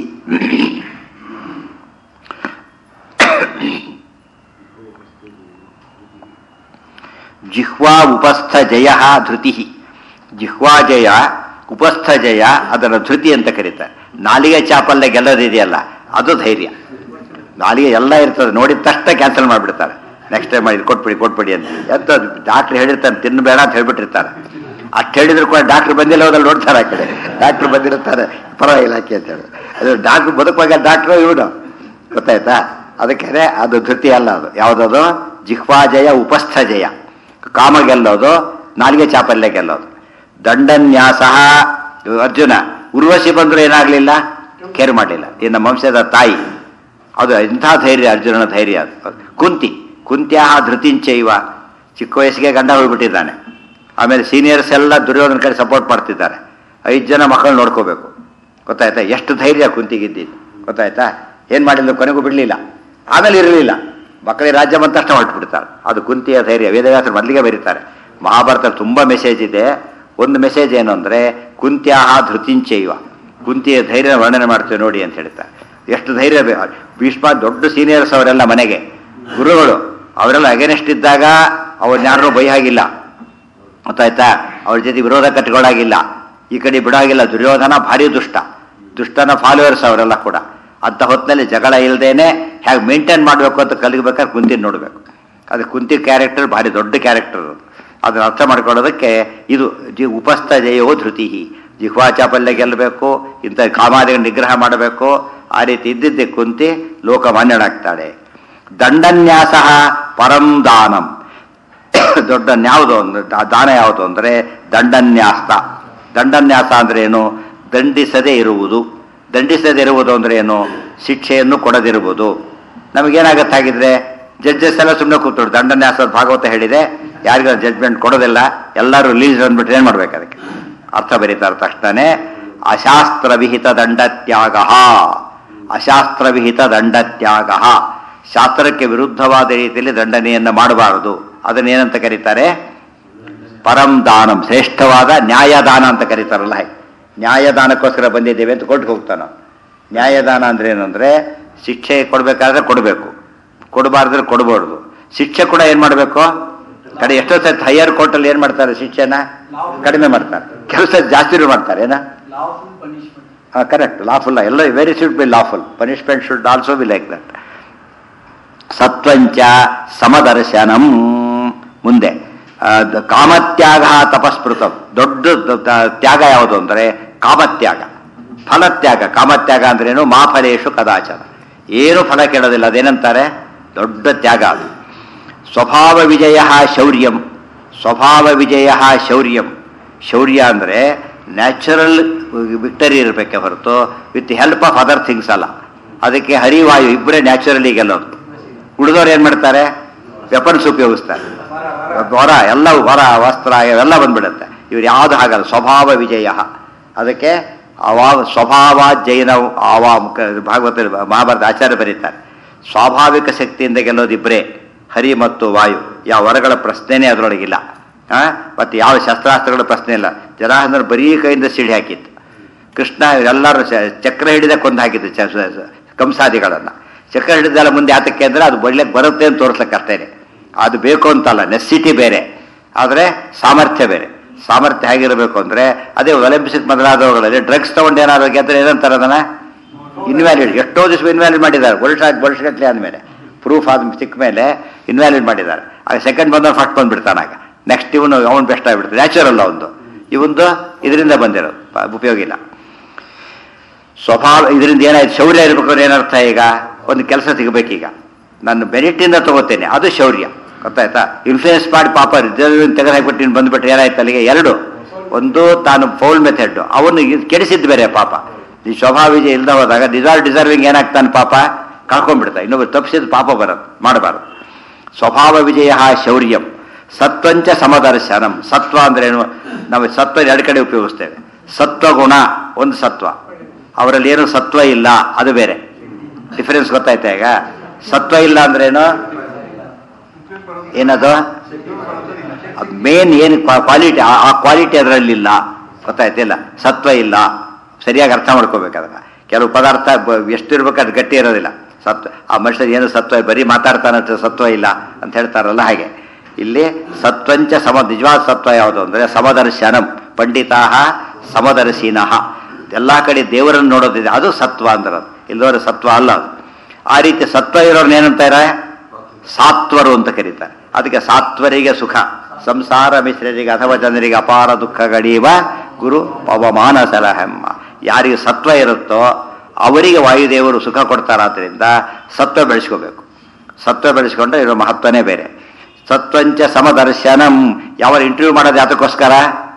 ಜಿಹ್ವಾ ಉಪಸ್ಥ ಜಯ ಧೃತಿ ಜಿಹ್ವಾ ಜಯ ಉಪಸ್ಥ ಜಯ ಅದರ ಧೃತಿ ಅಂತ ಕರೀತಾರೆ ನಾಲಿಗೆ ಚಾಪಲ್ಲೆ ಗೆಲ್ಲೋದಿದೆಯಲ್ಲ ಅದು ಧೈರ್ಯ ನಾಲಿಗೆ ಎಲ್ಲ ಇರ್ತದೆ ನೋಡಿದ ತಕ್ಷಣ ಕ್ಯಾನ್ಸಲ್ ಮಾಡಿಬಿಡ್ತಾರೆ ನೆಕ್ಸ್ಟ್ ಟೈಮ್ ಮಾಡಿ ಕೊಟ್ಬಿಡಿ ಕೊಟ್ಬಿಡಿ ಅಂತ ಎಂತ ಡಾಕ್ಟ್ರ್ ಹೇಳಿರ್ತಾನೆ ತಿನ್ನಬೇಡ ಅಂತ ಹೇಳ್ಬಿಟ್ಟಿರ್ತಾರೆ ಅಷ್ಟು ಹೇಳಿದ್ರು ಕೂಡ ಡಾಕ್ಟ್ರ್ ಬಂದಿಲ್ಲ ಹೋದಲ್ಲಿ ನೋಡ್ತಾರೆ ಆ ಕಡೆ ಡಾಕ್ಟ್ರ್ ಬಂದಿರ್ತಾರೆ ಪರವಾಗಿಲ್ಲ ಯಾಕೆ ಅಂತ ಹೇಳಿ ಅದು ಡಾಕ್ಟ್ರ್ ಬದುಕುವಾಗ ಡಾಕ್ಟ್ರು ಇವನು ಗೊತ್ತಾಯ್ತಾ ಅದಕ್ಕೆ ಅದು ಧೃತಿ ಅಲ್ಲ ಅದು ಯಾವುದದು ಜಿಹ್ವಾ ಜಯ ಉಪಸ್ಥ ಜಯ ಕಾಮ ಗೆಲ್ಲೋದು ನಾಲಿಗೆ ಚಾಪಲ್ಯ ಗೆಲ್ಲೋದು ದಂಡನ್ಯಾಸ ಅರ್ಜುನ ಉರ್ವಶಿ ಬಂದ್ರು ಏನಾಗ್ಲಿಲ್ಲ ಕೇರ್ ಮಾಡಲಿಲ್ಲ ಈ ನಮ್ಮ ವಂಶದ ತಾಯಿ ಅದು ಇಂಥ ಧೈರ್ಯ ಅರ್ಜುನನ ಧೈರ್ಯ ಅದು ಕುಂತಿ ಕುಂತ್ಯಾಹ ಧೃತಿಂಚೈವ ಚಿಕ್ಕ ವಯಸ್ಸಿಗೆ ಗಂಡ ಹೋಗ್ಬಿಟ್ಟಿದ್ದಾನೆ ಆಮೇಲೆ ಸೀನಿಯರ್ಸ್ ಎಲ್ಲ ದುರ್ಯೋಧನ ಕಡೆ ಸಪೋರ್ಟ್ ಮಾಡ್ತಿದ್ದಾರೆ ಐದು ಜನ ಮಕ್ಕಳು ನೋಡ್ಕೋಬೇಕು ಗೊತ್ತಾಯ್ತಾ ಎಷ್ಟು ಧೈರ್ಯ ಕುಂತಿಗಿದ್ದಿದ್ದು ಗೊತ್ತಾಯ್ತಾ ಏನು ಮಾಡಿಲ್ಲ ಕೊನೆಗೂ ಬಿಡಲಿಲ್ಲ ಆಮೇಲೆ ಇರಲಿಲ್ಲ ಮಕ್ಕಳಿಗೆ ರಾಜ್ಯ ಬಂದ ತಕ್ಷಣ ಹೊರಟುಬಿಡ್ತಾರೆ ಅದು ಕುಂತಿಯ ಧೈರ್ಯ ವೇದವ್ಯಾಸರು ಮೊದಲಿಗೆ ಬರೀತಾರೆ ಮಹಾಭಾರತದಲ್ಲಿ ತುಂಬ ಮೆಸೇಜ್ ಇದೆ ಒಂದು ಮೆಸೇಜ್ ಏನು ಅಂದರೆ ಕುಂತ್ಯಾಹ ಧೃತಿಂಚೈವ ಕುಂತಿಯ ಧೈರ್ಯ ವರ್ಣನೆ ಮಾಡ್ತೇವೆ ನೋಡಿ ಅಂತ ಹೇಳ್ತಾರೆ ಎಷ್ಟು ಧೈರ್ಯ ಬೇ- ಭೀಷ್ಮ ದೊಡ್ಡ ಸೀನಿಯರ್ಸ್ ಅವರೆಲ್ಲ ಮನೆಗೆ ಗುರುಗಳು ಅವರೆಲ್ಲ ಅಗೇನೆಸ್ಟ್ ಇದ್ದಾಗ ಅವ್ರನ್ನ ಬೈ ಹಾಗಿಲ್ಲ ಗೊತ್ತಾಯ್ತಾ ಅವ್ರ ಜೊತೆ ವಿರೋಧ ಕಟ್ಟಿಕೊಳ್ಳಾಗಿಲ್ಲ ಈ ಕಡೆ ಬಿಡಾಗಿಲ್ಲ ದುರ್ಯೋಧನ ಭಾರಿ ದುಷ್ಟ ದುಷ್ಟನ ಫಾಲೋವರ್ಸ್ ಅವರೆಲ್ಲ ಕೂಡ ಅಂಥ ಹೊತ್ತಿನಲ್ಲಿ ಜಗಳ ಇಲ್ಲದೇನೆ ಹೇಗೆ ಮೇಂಟೈನ್ ಮಾಡಬೇಕು ಅಂತ ಕಲಿಬೇಕಾದ್ರೆ ಕುಂತಿ ನೋಡಬೇಕು ಅದು ಕುಂತಿ ಕ್ಯಾರೆಕ್ಟರ್ ಭಾರಿ ದೊಡ್ಡ ಕ್ಯಾರೆಕ್ಟರ್ ಅದು ಅದನ್ನ ಅರ್ಥ ಮಾಡ್ಕೊಳ್ಳೋದಕ್ಕೆ ಇದು ಜಿ ಉಪಸ್ಥ ಜಯೋ ಧೃತಿ ಜಿಹ್ವಾ ಚಾಪಲ್ಯ ಗೆಲ್ಲಬೇಕು ಇಂಥ ಕಾಮಾದಿಗಳ ನಿಗ್ರಹ ಮಾಡಬೇಕು ಆ ರೀತಿ ಇದ್ದಿದ್ದೆ ಕುಂತಿ ಲೋಕಮಾನ್ಯಳಾಗ್ತಾಳೆ ದಂಡನ್ಯಾಸ ಪರಂ ದಾನಂ ದೊಡ್ಡ ಯಾವುದು ಒಂದು ದಾ- ದಾನ ಯಾವುದು ಅಂದರೆ ದಂಡನ್ಯಾಸ ದಂಡನ್ಯಾಸ ಅಂದ್ರೆ ಏನು ದಂಡಿಸದೇ ಇರುವುದು ದಂಡಿಸದೇ ಇರುವುದು ಅಂದ್ರೆ ಏನು ಶಿಕ್ಷೆಯನ್ನು ಕೊಡದಿರುವುದು ನಮಗೇನಾಗತ್ತಾಗಿದ್ರೆ ಜಡ್ಜಸ್ ಎಲ್ಲ ಸುಮ್ಮನೆ ಕೂತ್ರು ದಂಡನ್ಯಾಸ ಭಾಗವತ ಹೇಳಿದೆ ಯಾರಿಗೂ ಜಡ್ಜ್ಮೆಂಟ್ ಕೊಡೋದಿಲ್ಲ ಎಲ್ಲರೂ ರಿಲೀಸ್ ಅಂದ್ಬಿಟ್ರೆ ಏನು ಮಾಡ್ಬೇಕು ಅದಕ್ಕೆ ಅರ್ಥ ಬರೀತಾರೆ ತಕ್ಷಣನೇ ಅಶಾಸ್ತ್ರವಿಹಿತ ದಂಡತ್ಯಾಗ ಅಶಾಸ್ತ್ರವಿಹಿತ ದಂಡತ್ಯಾಗ ಶಾಸ್ತ್ರಕ್ಕೆ ವಿರುದ್ಧವಾದ ರೀತಿಯಲ್ಲಿ ದಂಡನೆಯನ್ನು ಮಾಡಬಾರದು ಅದನ್ನೇನಂತ ಕರೀತಾರೆ ಪರಂ ದಾನಂ ಶ್ರೇಷ್ಠವಾದ ನ್ಯಾಯದಾನ ಅಂತ ಕರೀತಾರಲ್ಲ ಹಾಗೆ ನ್ಯಾಯದಾನಕ್ಕೋಸ್ಕರ ಬಂದಿದ್ದೇವೆ ಅಂತ ಕೊಟ್ಟು ಹೋಗ್ತಾನೆ ಅವ್ನು. ನ್ಯಾಯದಾನ ಅಂದ್ರೆ ಏನಂದ್ರೆ ಶಿಕ್ಷೆ ಕೊಡಬೇಕಾದ್ರೆ ಕೊಡಬೇಕು ಕೊಡಬಾರ್ದ್ರೆ ಕೊಡಬಾರ್ದು ಶಿಕ್ಷೆ ಕೂಡ ಏನು ಮಾಡಬೇಕು ಕಡೆ ಎಷ್ಟೋ ಸತಿ ಹೈಯರ್ ಕೋರ್ಟಲ್ಲಿ ಏನು ಮಾಡ್ತಾರೆ ಶಿಕ್ಷೆನ ಕಡಿಮೆ ಮಾಡ್ತಾರೆ ಕೆಲಸ ಜಾಸ್ತಿ ಮಾಡ್ತಾರೆ ಏನ Lawful punishment. ಕರೆಕ್ಟ್ ಲಾಫುಲ್ ಎಲ್ಲ very should be lawful punishment should also be like that ಸತ್ವಂಚ ಸಮದರ್ಶನಂ ಮುಂದೆ ಆ, ದ- ಕಾಮತ್ಯಾಗ ತಪಸ್ಪೃತಂ ದೊಡ್ಡ ದ- ದ- ತ್ಯಾಗ ಯಾವುದು ಅಂದರೆ ಕಾಮತ್ಯಾಗ ಫಲತ್ಯಾಗ ಕಾಮತ್ಯಾಗ ಅಂದ್ರೇನು ಮಾ ಫಲೇಶು ಕದಾಚನ ಏನು ಫಲ ಕೇಳೋದಿಲ್ಲ ಅದೇನಂತಾರೆ ದೊಡ್ಡ ತ್ಯಾಗ ಅದು ಸ್ವಭಾವ ವಿಜಯ ಶೌರ್ಯಂ ಸ್ವಭಾವ ವಿಜಯ ಶೌರ್ಯಂ ಶೌರ್ಯ ಅಂದರೆ ನ್ಯಾಚುರಲ್ ವಿಕ್ಟರಿ ಇರಬೇಕೆ ಹೊರತು with help of other things ಅಲ್ಲ ಅದಕ್ಕೆ ಹರಿವಾಯು ಇಬ್ಬರೇ ನ್ಯಾಚುರಲಿ ಗೆಲ್ಲೋದು ಉಳಿದವ್ರು ಏನು ಮಾಡ್ತಾರೆ ವೆಪನ್ಸ್ ಉಪಯೋಗಿಸ್ತಾರೆ ವರ ಎಲ್ಲವೂ ವರ ವಸ್ತ್ರ ಇವೆಲ್ಲ ಬಂದ್ಬಿಡುತ್ತೆ ಇವ್ರು ಯಾವುದು ಹಾಗಲ್ಲ ಸ್ವಭಾವ ವಿಜಯ ಅದಕ್ಕೆ ಅವಾ ಸ್ವಭಾವ ಜೈನ ಅವಾ ಭಾಗವತ ಮಹಾಭಾರತ ಆಚಾರ್ಯ ಬರೀತಾರೆ ಸ್ವಾಭಾವಿಕ ಶಕ್ತಿಯಿಂದ ಗೆಲ್ಲೋದಿಬ್ಬರೇ ಹರಿ ಮತ್ತು ವಾಯು ಯಾವ ವರಗಳ ಪ್ರಶ್ನೆನೇ ಅದರೊಳಗಿಲ್ಲ ಆ? ಮತ್ತೆ ಯಾವ ಶಸ್ತ್ರಾಸ್ತ್ರಗಳ ಪ್ರಶ್ನೆ ಇಲ್ಲ ಜರಾಸಂದ್ರ ಬರೀ ಕೈಯಿಂದ ಸಿಡಿ ಹಾಕಿತ್ತು ಕೃಷ್ಣ ಎಲ್ಲರೂ ಚ- ಚಕ್ರ ಹಿಡಿದ ಕೊಂದು ಹಾಕಿದ್ದು ಚ- ಸ- ಸ- ಕಂಸಾದಿಗಳನ್ನು ಚಕ್ರ ಹಿಡಿದಲ್ಲ ಮುಂದೆ ಯಾತಕ್ಕೆ ಅಂದರೆ ಅದು ಬಡ್ಲಿಕ್ಕೆ ಬರುತ್ತೆ ಅಂತ ತೋರಿಸ್ಲಿಕ್ಕೆ ಅಷ್ಟೇನೆ ಅದು ಬೇಕು ಅಂತಲ್ಲ ನೆಸಿಟಿ ಬೇರೆ ಆದರೆ ಸಾಮರ್ಥ್ಯ ಬೇರೆ ಸಾಮರ್ಥ್ಯ ಹೇಗಿರಬೇಕು ಅಂದರೆ ಅದೇ ಒಲಿಂಪಿಕ್ಸ್ ಮೊದಲಾದವುಗಳಲ್ಲಿ ಡ್ರಗ್ಸ್ ತಗೊಂಡು ಏನಾದ್ರು ಗೆದ್ರೆ ಏನಂತಾರೆ ಅದನ್ನ ಇನ್ವ್ಯಾಲಿಡ್ ಎಷ್ಟೋ ದಿವಸ ಇನ್ವ್ಯಾಲಿಡ್ ಮಾಡಿದ್ದಾರೆ ವರ್ಷ ವರ್ಷಗಟ್ಟಲೆ ಆದಮೇಲೆ ಪ್ರೂಫ್ ಆದ ಸಿಕ್ಕ ಮೇಲೆ ಇನ್ವ್ಯಾಲಿಡ್ ಮಾಡಿದ್ದಾರೆ ಆಗ ಸೆಕೆಂಡ್ ಬಂದವನು ಫಸ್ಟ್ ಬಂದ್ಬಿಡ್ತಾನೆ ಆಗ ನೆಕ್ಸ್ಟ್ ಇವನು ಅವನು ಬೆಸ್ಟ್ ಆಗಿಬಿಡ್ತಾನೆ ನ್ಯಾಚುರಲ್ ಒಂದು ಇವಂದು ಇದರಿಂದ ಬಂದಿರೋದು ಪ- ಉಪಯೋಗ ಇಲ್ಲ ಸ್ವಭಾವ ಇದರಿಂದ ಏನಾಯ್ತು ಶೌರ್ಯ ಇರ್ಬೇಕಾದ್ರೆ ಏನರ್ಥ ಈಗ ಒಂದು ಕೆಲಸ ಸಿಗಬೇಕೀಗ ನಾನು ಬೆನಿಟ್ಟಿಂದ ತಗೋತೇನೆ ಅದು ಶೌರ್ಯ ಗೊತ್ತಾಯ್ತಾ ಇನ್ಫ್ಲೂಯೆನ್ಸ್ ಮಾಡಿ ಪಾಪ ರಿಸರ್ವ್ ತೆಗೆದಾಕ್ಬಿಟ್ಟು ನೀನು ಬಂದ್ಬಿಟ್ರೆ ಏನಾಯ್ತು ಅಲ್ಲಿಗೆ ಎರಡು ಒಂದು ತಾನು ಫೌಲ್ ಮೆಥಡ್ ಅವನು ಇದ್ ಕೆಡಿಸಿದ್ದು ಬೇರೆ ಪಾಪ ಈ ಸ್ವಭಾವ ವಿಜಯ ಇಲ್ದ ಹೋದಾಗ ಡಿಸಾರ್ವ್ ಡಿಸರ್ವಿಂಗ್ ಏನಾಗ್ತಾನೆ ಪಾಪ ಕಳ್ಕೊಂಡ್ಬಿಡ್ತಾ ಇನ್ನೊಬ್ಬ ತಪ್ಪಿಸಿದ ಪಾಪ ಬರೋದು ಮಾಡಬಾರದು ಸ್ವಭಾವ ವಿಜಯ ಶೌರ್ಯಂ ಸತ್ವಂಚ ಸಮದರ್ಶನಂ ಸತ್ವ ಅಂದ್ರೇನು ನಾವು ಸತ್ವ ಎರಡು ಕಡೆ ಉಪಯೋಗಿಸ್ತೇವೆ ಸತ್ವಗುಣ ಒಂದು ಸತ್ವ ಅವರಲ್ಲಿ ಏನು ಸತ್ವ ಇಲ್ಲ ಅದು ಬೇರೆ ಡಿಫರೆನ್ಸ್ ಗೊತ್ತಾಯ್ತಾ ಈಗ ಸತ್ವ ಇಲ್ಲ ಅಂದ್ರೇನು ಏನದು ಮೇನ್ ಏನು ಕ್ವಾಲಿಟಿ ಆ ಕ್ವಾಲಿಟಿ ಅದರಲ್ಲಿಲ್ಲ ಗೊತ್ತಾಯ್ತಿಲ್ಲ ಸತ್ವ ಇಲ್ಲ ಸರಿಯಾಗಿ ಅರ್ಥ ಮಾಡ್ಕೋಬೇಕು ಅದನ್ನ ಕೆಲವು ಪದಾರ್ಥ ಬ- ಎಷ್ಟು ಇರ್ಬೇಕು ಅದು ಗಟ್ಟಿ ಇರೋದಿಲ್ಲ ಸತ್ವ ಆ ಮನುಷ್ಯ ಏನು ಸತ್ವ ಬರೀ ಮಾತಾಡ್ತಾನಂತ ಸತ್ವ ಇಲ್ಲ ಅಂತ ಹೇಳ್ತಾರಲ್ಲ ಹಾಗೆ ಇಲ್ಲಿ ಸತ್ವಂಚ ಸಮ ನಿಜವಾದ ಸತ್ವ ಯಾವುದು ಅಂದರೆ ಸಮದರ್ಶನಂ ಪಂಡಿತಾ ಸಮದರ್ಶಿನಃ ಎಲ್ಲ ಕಡೆ ದೇವರನ್ನು ನೋಡೋದಿದೆ ಅದು ಸತ್ವ ಅಂದ್ರೆ ಇಲ್ಲದವರು ಸತ್ವ ಅಲ್ಲ ಅದು ಆ ರೀತಿ ಸತ್ವ ಇರೋರ್ನ ಏನಂತಾರೆ ಸಾತ್ವರು ಅಂತ ಕರೀತಾರೆ ಅದಕ್ಕೆ ಸಾತ್ವರಿಗೆ ಸುಖ ಸಂಸಾರ ಮಿಶ್ರರಿಗೆ ಅಥವಾ ಜನರಿಗೆ ಅಪಾರ ದುಃಖ ಗಡೀವ ಗುರು ಪವಮಾನ ಸಲಹೆಮ್ಮ ಯಾರಿಗೆ ಸತ್ವ ಇರುತ್ತೋ ಅವರಿಗೆ ವಾಯುದೇವರು ಸುಖ ಕೊಡ್ತಾರಾದ್ರಿಂದ ಸತ್ವ ಬೆಳೆಸ್ಕೋಬೇಕು ಸತ್ವ ಬೆಳೆಸ್ಕೊಂಡ್ರೆ ಇರೋ ಮಹತ್ವನೇ ಬೇರೆ ಸತ್ವಂಚ ಸಮದರ್ಶನಂ ಯಾವ ಇಂಟರ್ವ್ಯೂ ಮಾಡೋದು ಯಾತಕ್ಕೋಸ್ಕರ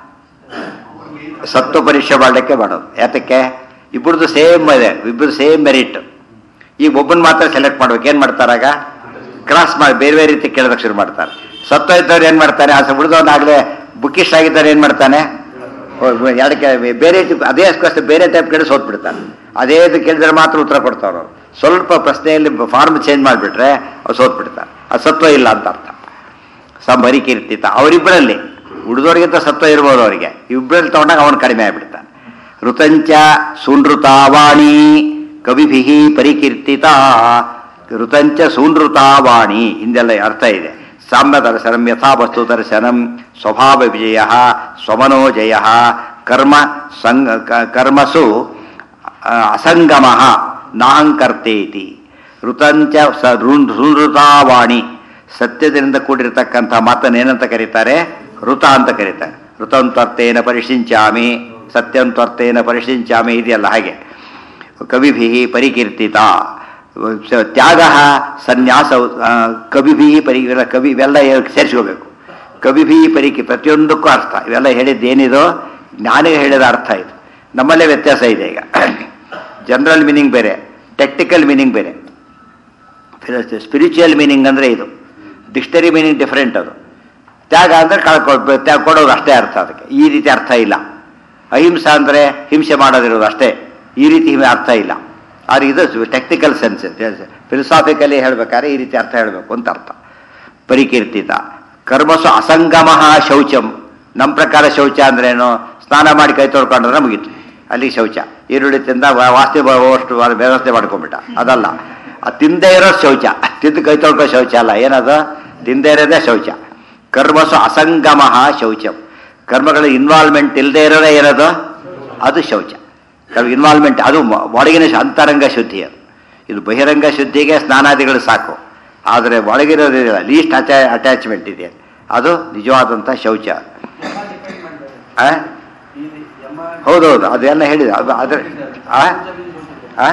ಸತ್ವ ಪರೀಕ್ಷೆ ಮಾಡಲಿಕ್ಕೆ ಮಾಡೋದು ಯಾತಕ್ಕೆ ಇಬ್ಬರದು ಸೇಮ್ ಇದೆ ಇಬ್ಬರು ಸೇಮ್ ಮೆರಿಟ್ ಈಗ ಒಬ್ಬನ ಮಾತ್ರ ಸೆಲೆಕ್ಟ್ ಮಾಡ್ಬೇಕು ಏನು ಮಾಡ್ತಾರಾಗ ಕ್ರಾಸ್ ಮಾಡಿ ಬೇರೆ ಬೇರೆ ರೀತಿ ಕೇಳೋದಕ್ಕೆ ಶುರು ಮಾಡ್ತಾರೆ ಸತ್ವ ಇದ್ದವ್ರು ಏನು ಮಾಡ್ತಾನೆ ಆ ಉಳಿದವನಾಗಲೇ ಬುಕ್ಕಿಸ್ಟ್ ಆಗಿದ್ದಾರೆ ಏನು ಮಾಡ್ತಾನೆ ಎರಡಕ್ಕೆ ಬೇರೆ type- ಅದೇ ಕ್ವಶನ್ ಬೇರೆ ಟೈಪ್ ಕೇಳಿ ಸೋತ್ ಬಿಡ್ತಾರೆ ಅದೇ ಇದು ಕೇಳಿದ್ರೆ ಮಾತ್ರ ಉತ್ತರ ಕೊಡ್ತಾವ್ರು ಅವ್ರು ಸ್ವಲ್ಪ ಪ್ರಶ್ನೆಯಲ್ಲಿ ಫಾರ್ಮ್ ಚೇಂಜ್ ಮಾಡಿಬಿಟ್ರೆ ಅವ್ರು ಸೋತ್ ಬಿಡ್ತಾರೆ ಅದು ಸತ್ವ ಇಲ್ಲ ಅಂತ ಅರ್ಥ ಸಂಬರಿ ಕೀರ್ತಿತ ಅವರಿಬ್ಬರಲ್ಲಿ ಉಳಿದವರಿಗಿಂತ ಸತ್ವ ಇರ್ಬೋದು ಅವರಿಗೆ ಇಬ್ಬರಲ್ಲಿ ತಗೊಂಡಾಗ ಅವನು ಕಡಿಮೆ ಆಗಿಬಿಡ್ತಾನೆ ಋತಂಚ ಸುನೃತಾವಾಣಿ ಕವಿಭಿ ಪರಿಕೀರ್ತಿತ ಋತಂಚ ಸುನೃತಾವಾಣಿ ಹಿಂದೆಲ್ಲ ಅರ್ಥ ಇದೆ ಸಾಮ್ಯ ದರ್ಶನಂ ಯಥಾ ವಸ್ತು ದರ್ಶನಂ ಸ್ವಭಾವ ವಿಜಯ ಸ್ವಮನೋಜಯ ಕರ್ಮ ಸಂಗ ಕ- ಕರ್ಮಸು ಆ, ಅಸಂಗಮ ನಾಹಂಕರ್ತೇತಿ ಋತಂಚ ಸ ಋ- ಸುನೃತಾವಾಣಿ ಸತ್ಯದಿಂದ ಕೂಡಿರತಕ್ಕಂಥ ಮಾತನ್ನೇನಂತ ಕರೀತಾರೆ ಋತ ಅಂತ ಕರೀತಾರೆ ಋತಂತ್ವರ್ತೇನ ಪರಿಶಿಂಚಾಮಿ ಸತ್ಯಂತ್ವರ್ತೇನ ಪರಿಶಿಂಚಾಮಿ ಇದೆಯಲ್ಲ ಹಾಗೆ ಕವಿಭಿ ಪರಿಕೀರ್ತಿತ ಸ- ತ್ಯಾಗ ಸನ್ಯಾಸ ಕವಿಭಿ ಪರಿ ಇವೆಲ್ಲ ಕವಿ ಇವೆಲ್ಲ ಸೇರಿಸ್ಕೋಬೇಕು ಕವಿಭಿ ಪರಿಕಿ ಪ್ರತಿಯೊಂದಕ್ಕೂ ಅರ್ಥ ಇವೆಲ್ಲ ಹೇಳಿದ್ದೇನಿದೋ ಜ್ಞಾನಿಗೆ ಹೇಳಿದ ಅರ್ಥ ಇದು ನಮ್ಮಲ್ಲೇ ವ್ಯತ್ಯಾಸ ಇದೆ ಈಗ ಜನರಲ್ ಮೀನಿಂಗ್ ಬೇರೆ ಟೆಕ್ನಿಕಲ್ ಮೀನಿಂಗ್ ಬೇರೆ ಸ್ಪಿರಿಚುವಲ್ ಮೀನಿಂಗ್ ಅಂದರೆ ಇದು ಡಿಕ್ಷನರಿ ಮೀನಿಂಗ್ ಡಿಫರೆಂಟ್ ಅದು ತ್ಯಾಗ ಅಂದರೆ ಕಳ್ಕೊ ತ್ಯಾಗ ಕೊಡೋದು ಅಷ್ಟೇ ಅರ್ಥ ಅದಕ್ಕೆ ಈ ರೀತಿ ಅರ್ಥ ಇಲ್ಲ ಅಹಿಂಸಾ ಅಂದರೆ ಹಿಂಸೆ ಮಾಡೋದಿರೋದು ಅಷ್ಟೇ ಈ ರೀತಿ ಹಿಮೆ ಅರ್ಥ ಇಲ್ಲ ಆದರೆ ಇದು ಟೆಕ್ನಿಕಲ್ ಸೆನ್ಸ್ ಫಿಲಸಾಫಿಕಲಿ ಹೇಳ್ಬೇಕಾದ್ರೆ ಈ ರೀತಿ ಅರ್ಥ ಹೇಳಬೇಕು ಅಂತ ಅರ್ಥ ಪರಿಕೀರ್ತಿತ ಕರ್ಮಸು ಅಸಂಗಮ ಶೌಚಂ ನಮ್ಮ ಪ್ರಕಾರ ಶೌಚ ಅಂದ್ರೇನು ಸ್ನಾನ ಮಾಡಿ ಕೈ ತೊಳ್ಕೊಂಡ್ರೆ ಮುಗೀತು ಅಲ್ಲಿ ಶೌಚ ಈರುಳ್ಳಿ ತಿಂದ ವಾ- ವಾಸ್ತು ಅಷ್ಟು ವ್ಯವಸ್ಥೆ ಮಾಡ್ಕೊಂಡ್ಬಿಟ್ಟ ಅದಲ್ಲ ಅದು ತಿಂದೇ ಇರೋ ಶೌಚ ತಿಂದು ಕೈ ತೊಳ್ಕೋ ಶೌಚ ಅಲ್ಲ ಏನದು ತಿಂದೇ ಇರೋದೇ ಶೌಚ ಕರ್ಮಸು ಅಸಂಗಮ ಶೌಚಂ ಕರ್ಮಗಳ ಇನ್ವಾಲ್ವ್ಮೆಂಟ್ ಇಲ್ಲದೆ ಇರೋದೇ ಏನದು ಅದು ಶೌಚ ಇನ್ವಾಲ್ವ್ಮೆಂಟ್ ಅದು ಮ- ಒಳಗಿನ ಶು- ಅಂತರಂಗ ಶುದ್ಧಿ ಅದು ಇದು ಬಹಿರಂಗ ಶುದ್ಧಿಗೆ ಸ್ನಾನಾದಿಗಳು ಸಾಕು ಆದರೆ ಒಳಗಿರೋದಿಲ್ಲ ಲೀಸ್ಟ್ ಅಟ್ಯಾ ಅಟ್ಯಾಚ್ಮೆಂಟ್ ಇದೆ ಅದು ನಿಜವಾದಂಥ ಶೌಚ ಆ? ಹೌದೌದು ಅದೆಲ್ಲ ಹೇಳಿದೆ ಅದು ಅದ್ರ ಆ? ಆ?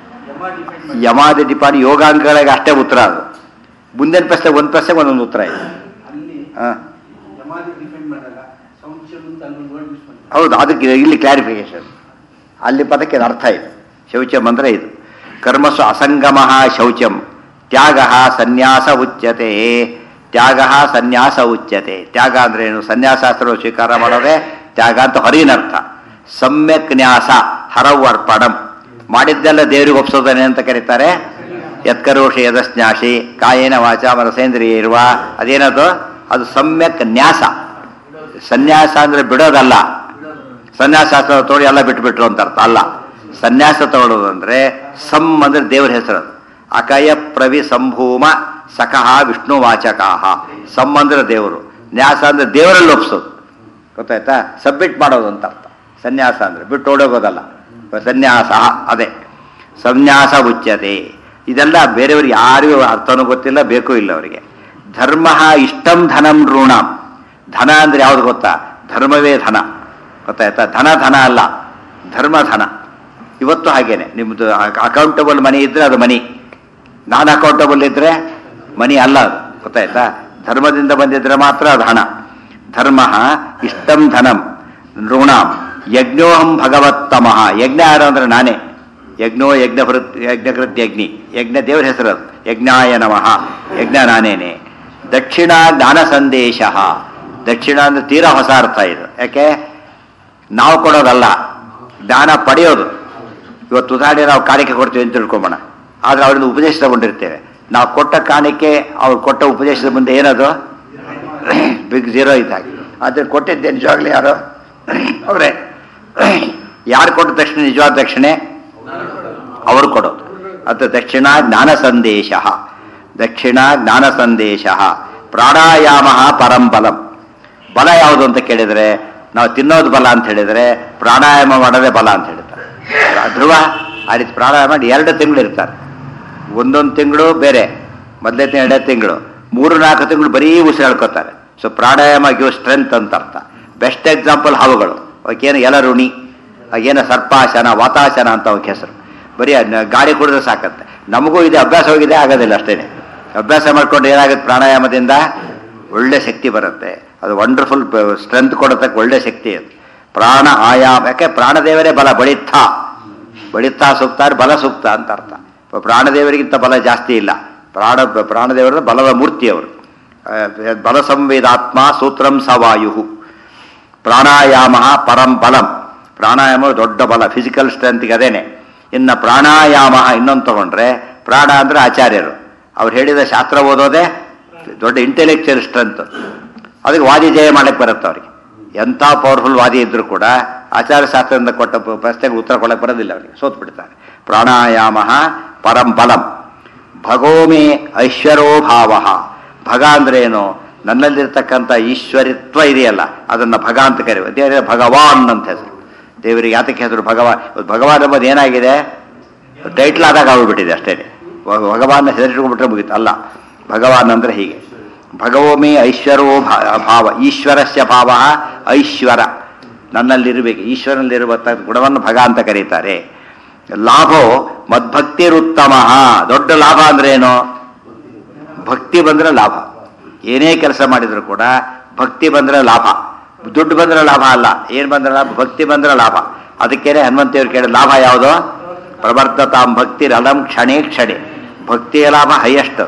ಯಮಾದಿ ಡಿಪಾಡಿ ಯೋಗಾಂಗಗಳಿಗೆ ಅಷ್ಟೇ ಉತ್ತರ ಅದು ಮುಂದಿನ ಪ್ರಶ್ನೆ ಒಂದು ಪ್ರಶ್ನೆಗೆ ಒಂದೊಂದು ಉತ್ತರ ಇದೆ ಅಲ್ಲಿ ಆ. ಯಮಾದಿ ಡಿಪೆಂಡ್ ಮಾಡಲ್ಲ ಸಂಶಯ ಅಂತ ಅಲ್ಲೊಂದು ವರ್ಡ್ ಯೂಸ್ ಮಾಡ್ತಾರೆ ಹೌದು ಅದಕ್ಕೆ ಇಲ್ಲಿ ಕ್ಲಾರಿಫಿಕೇಶನ್ ಅಲ್ಲಿ ಪದಕ್ಕೆ ಅದು ಅರ್ಥ ಇದೆ ಶೌಚಂ ಅಂದ್ರೆ ಇದು ಕರ್ಮಸು ಅಸಂಗಮ ಶೌಚಂ ತ್ಯಾಗ ಸನ್ಯಾಸ ಉಚ್ಯತೆ ತ್ಯಾಗ ಸನ್ಯಾಸ ಉಚ್ಯತೆ ತ್ಯಾಗ ಅಂದ್ರೆ ಏನು ಸನ್ಯಾಸಾಸ್ತ್ರ ಸ್ವೀಕಾರ ಮಾಡೋದೇ ತ್ಯಾಗ ಅಂತ ಹೊರಗಿನ ಅರ್ಥ ಸಮ್ಯಕ್ ನ್ಯಾಸ ಹರವು ಅರ್ಪಣಂ ಮಾಡಿದ್ದೆಲ್ಲ ದೇವರಿಗೆ ಒಪ್ಸೋದನೆ ಅಂತ ಕರೀತಾರೆ ಯತ್ಕರೋಷಿ ಯದಸ್ನ್ಯಾಸಿ ಕಾಯೇನ ವಾಚ ಮನಸೇಂದ್ರಿಯ ಇರುವ ಅದೇನದು ಅದು ಸಮ್ಯಕ್ ನ್ಯಾಸ ಸನ್ಯಾಸ ಅಂದ್ರೆ ಬಿಡೋದಲ್ಲ ಸನ್ಯಾಸಾಸ್ತ್ರ ತೋಡಿ ಎಲ್ಲ ಬಿಟ್ಬಿಟ್ರು ಅಂತ ಅರ್ಥ ಅಲ್ಲ ಸನ್ಯಾಸ ತಗೊಳ್ಳೋದು ಅಂದ್ರೆ ಸಮ್ ಅಂದ್ರೆ ದೇವರ ಹೆಸರು ಅಕಯ ಪ್ರವಿ ಸಂಭೂಮ ಸಖಃ ವಿಷ್ಣು ವಾಚಕಾಹ ಸಮ್ ಅಂದ್ರೆ ದೇವರು ನ್ಯಾಸ ಅಂದ್ರೆ ದೇವರಲ್ಲಿ ಒಪ್ಸೋದು ಗೊತ್ತಾಯ್ತಾ ಸಬ್ಮಿಟ್ ಮಾಡೋದು ಅಂತ ಅರ್ಥ ಸನ್ಯಾಸ ಅಂದ್ರೆ ಬಿಟ್ಟು ಓಡೋಗೋದಲ್ಲ ಸನ್ಯಾಸ ಅದೇ ಸನ್ಯಾಸ ಉಚ್ಯತೆ ಇದೆಲ್ಲ ಬೇರೆಯವ್ರಿಗೆ ಯಾರಿಗೂ ಅರ್ಥನೂ ಗೊತ್ತಿಲ್ಲ ಬೇಕೂ ಇಲ್ಲ ಅವರಿಗೆ ಧರ್ಮ ಇಷ್ಟಂ ಧನಂ ಋಣಂ ಧನ ಅಂದ್ರೆ ಯಾವ್ದು ಗೊತ್ತಾ ಧರ್ಮವೇ ಧನ ಗೊತ್ತಾಯ್ತಾ ಧನ ಧನ ಅಲ್ಲ ಧರ್ಮ ಧನ ಇವತ್ತು ಹಾಗೇನೆ ನಿಮ್ಮದು ಅಕೌಂಟಬಲ್ ಮನಿ ಇದ್ರೆ ಅದು ಮನಿ ನಾನ್ ಅಕೌಂಟಬಲ್ ಇದ್ರೆ ಮನಿ ಅಲ್ಲ ಅದು ಗೊತ್ತಾಯ್ತಾ ಧರ್ಮದಿಂದ ಬಂದಿದ್ರೆ ಮಾತ್ರ ಅದು ಹಣ ಧರ್ಮ ಇಷ್ಟಂ ಧನಂ ಋಣಾಂ ಯಜ್ಞೋಹಂ ಭಗವತ್ತಮಃ ಯಜ್ಞ ಯಾರು ಅಂದ್ರೆ ನಾನೇ ಯಜ್ಞೋ ಯಜ್ಞಭೃತ್ ಯಜ್ಞಕೃತ್ ಯಜ್ಞಿ ಯಜ್ಞ ದೇವರ ಹೆಸರು ಅದು ಯಜ್ಞಾಯ ನಮಃ ಯಜ್ಞ ನಾನೇನೆ ದಕ್ಷಿಣ ಜ್ಞಾನ ಸಂದೇಶ ದಕ್ಷಿಣ ಅಂದ್ರೆ ತೀರಾ ಹೊಸ ಅರ್ಥ ಇದು ಯಾಕೆ ನಾವು ಕೊಡೋದಲ್ಲ ಜ್ಞಾನ ಪಡೆಯೋದು ಇವತ್ತು ಉದಾಹರಣೆ ನಾವು ಕಾಣಿಕೆ ಕೊಡ್ತೀವಿ ಅಂತ ತಿಳ್ಕೊಂಬೋಣ ಆದ್ರೆ ಅವರಿಂದ ಉಪದೇಶ ತಗೊಂಡಿರ್ತೇವೆ ನಾವು ಕೊಟ್ಟ ಕಾಣಿಕೆ ಅವ್ರು ಕೊಟ್ಟ ಉಪದೇಶದ ಮುಂದೆ ಏನದು ಬಿಗ್ ಜೀರೋ ಇದ್ದಾಗ ಆದ್ರೆ ಕೊಟ್ಟಿದ್ದೆ ನಿಜವಾಗ್ಲೂ ಯಾರು ಅವರೇ ಯಾರು ಕೊಟ್ಟ ತಕ್ಷಣ ನಿಜವಾದ ದಕ್ಷಿಣೆ ಅವರು ಕೊಡೋದು ಅದು ದಕ್ಷಿಣ ಜ್ಞಾನ ಸಂದೇಶ ದಕ್ಷಿಣ ಜ್ಞಾನ ಸಂದೇಶ ಪ್ರಾಣಾಯಾಮ ಪರಂಬಲಂ ಬಲ ಯಾವುದು ಅಂತ ಕೇಳಿದರೆ ನಾವು ತಿನ್ನೋದು ಬಲ ಅಂತ ಹೇಳಿದರೆ ಪ್ರಾಣಾಯಾಮ ಮಾಡೋದೇ ಬಲ ಅಂತ ಹೇಳ್ತಾರೆ ಧ್ರುವ ಆ ರೀತಿ ಪ್ರಾಣಾಯಾಮ ಮಾಡಿ ಎರಡು ತಿಂಗಳು ಇರ್ತಾರೆ ಒಂದೊಂದು ತಿಂಗಳು ಬೇರೆ ಮೊದಲನೇ ತಿಂಗಳು ಎರಡನೇ ತಿಂಗಳು ಮೂರು ನಾಲ್ಕು ತಿಂಗಳು ಬರೀ ಉಸಿರಾಡ್ಕೋತಾರೆ ಸೊ ಪ್ರಾಣಾಯಾಮ ಗಿವ್ ಸ್ಟ್ರೆಂತ್ ಅಂತ ಅರ್ಥ ಬೆಸ್ಟ್ ಎಕ್ಸಾಂಪಲ್ ಹಾವುಗಳು ಅವಕ್ಕೇನು ಎಲ ಋಣಿ ಆಗೇನು ಸರ್ಪಾಸನ ವಾತಾಸನ ಅಂತ ಅವಕ್ಕೆ ಹೆಸರು ಬರೀ ಅದ್ನ ಗಾಳಿ ಕುಡಿದ್ರೆ ಸಾಕತ್ತೆ ನಮಗೂ ಇದೆ ಅಭ್ಯಾಸ ಹೋಗಿದೆ ಆಗೋದಿಲ್ಲ ಅಷ್ಟೇನೆ ಅಭ್ಯಾಸ ಮಾಡ್ಕೊಂಡು ಏನಾಗುತ್ತೆ ಪ್ರಾಣಾಯಾಮದಿಂದ ಒಳ್ಳೆ ಶಕ್ತಿ ಬರುತ್ತೆ ಅದು ವಂಡರ್ಫುಲ್ ಸ್ಟ್ರೆಂತ್ ಕೊಡತಕ್ಕ ಒಳ್ಳೆ ಶಕ್ತಿ ಅದು ಪ್ರಾಣ ಆಯಾಮ ಯಾಕೆ ಪ್ರಾಣದೇವರೇ ಬಲ ಬಳಿತ್ಥ ಬಳಿತ್ಥ ಸೂಕ್ತ ಅಂದ್ರೆ ಬಲ ಸೂಕ್ತ ಅಂತ ಅರ್ಥ ಪ್ರಾಣದೇವರಿಗಿಂತ ಬಲ ಜಾಸ್ತಿ ಇಲ್ಲ ಪ್ರಾಣ ಪ್ರಾಣದೇವರ ಬಲದ ಮೂರ್ತಿ ಅವರು ಆ, ಬಲ ಸಂವೇದಾತ್ಮ ಸೂತ್ರಂ ಸವಾಯು ಪ್ರಾಣಾಯಾಮ ಪರಂ ಬಲಂ ಪ್ರಾಣಾಯಾಮ ದೊಡ್ಡ ಬಲ ಫಿಸಿಕಲ್ ಸ್ಟ್ರೆಂತ್ಗೆ ಅದೇನೆ ಇನ್ನು ಪ್ರಾಣಾಯಾಮ ಇನ್ನೊಂದು ತಗೊಂಡ್ರೆ ಪ್ರಾಣ ಅಂದ್ರೆ ಆಚಾರ್ಯರು ಅವ್ರು ಹೇಳಿದ ಶಾಸ್ತ್ರ ಓದೋದೇ ದೊಡ್ಡ ಇಂಟೆಲೆಕ್ಚುಯಲ್ ಸ್ಟ್ರೆಂತ್ ಅದಕ್ಕೆ ವಾದಿ ಜಯ ಮಾಡಕ್ಕೆ ಬರುತ್ತೆ ಅವ್ರಿಗೆ ಎಂಥ ಪವರ್ಫುಲ್ ವಾದಿ ಇದ್ರೂ ಕೂಡ ಆಚಾರ ಶಾಸ್ತ್ರದಿಂದ ಕೊಟ್ಟ ಪ- ಪ್ರಶ್ನೆಗೆ ಉತ್ತರ ಕೊಡಕ್ಕೆ ಬರೋದಿಲ್ಲ ಅವರಿಗೆ ಸೋತ್ ಬಿಡ್ತಾರೆ ಪ್ರಾಣಾಯಾಮ ಪರಂ ಬಲಂ ಭಗೋಮೆ ಐಶ್ವರೋ ಭಾವ ಭಗ ಅಂದ್ರೆ ಏನು ನನ್ನಲ್ಲಿರ್ತಕ್ಕಂಥ ಈಶ್ವರಿತ್ವ ಇದೆಯಲ್ಲ ಅದನ್ನ ಭಗ ಅಂತ ಕರೆಯುವ ದೇವರ ಭಗವಾನ್ ಅಂತ ಹೆಸರು ದೇವರಿಗೆ ಯಾತಕ್ಕೆ ಹೆಸರು ಭಗವಾನ್ ಇವತ್ತು ಭಗವಾನ್ ಎಂಬುದು ಏನಾಗಿದೆ ಟೈಟ್ಲ್ ಆದಾಗ ಆಗ್ಬಿಟ್ಟಿದೆ ಅಷ್ಟೇ ಭಗವಾನ್ ಹೆಸರಿಟ್ಕೊಂಡ್ಬಿಟ್ರೆ ಮುಗೀತು ಅಲ್ಲ ಭಗವಾನ್ ಅಂದ್ರೆ ಹೀಗೆ ಭಗವಮಿ ಐಶ್ವರೋ ಭಾ- ಭಾವ ಈಶ್ವರಸ್ಯ ಭಾವ ಐಶ್ವರ ನನ್ನಲ್ಲಿರಬೇಕು ಈಶ್ವರನಲ್ಲಿರುವ ಗುಣವನ್ನು ಭಗ ಅಂತ ಕರೀತಾರೆ ಲಾಭೋ ಮದ್ಭಕ್ತಿರುತ್ತಮ ದೊಡ್ಡ ಲಾಭ ಅಂದ್ರೆ ಏನು ಭಕ್ತಿ ಬಂದ್ರೆ ಲಾಭ ಏನೇ ಕೆಲಸ ಮಾಡಿದ್ರು ಕೂಡ ಭಕ್ತಿ ಬಂದ್ರೆ ಲಾಭ ದುಡ್ಡು ಬಂದ್ರೆ ಲಾಭ ಅಲ್ಲ ಏನ್ ಬಂದ್ರೆ ಲಾಭ ಭಕ್ತಿ ಬಂದ್ರೆ ಲಾಭ ಅದಕ್ಕೇನೆ ಹನುಮಂತಿಯವ್ರು ಕೇಳಿದ ಲಾಭ ಯಾವುದು ಪ್ರವರ್ತತಾಂ ಭಕ್ತಿ ರಲಂ ಕ್ಷಣೇ ಕ್ಷಣೆ ಭಕ್ತಿಯ ಲಾಭ ಹೈಯೆಸ್ಟ್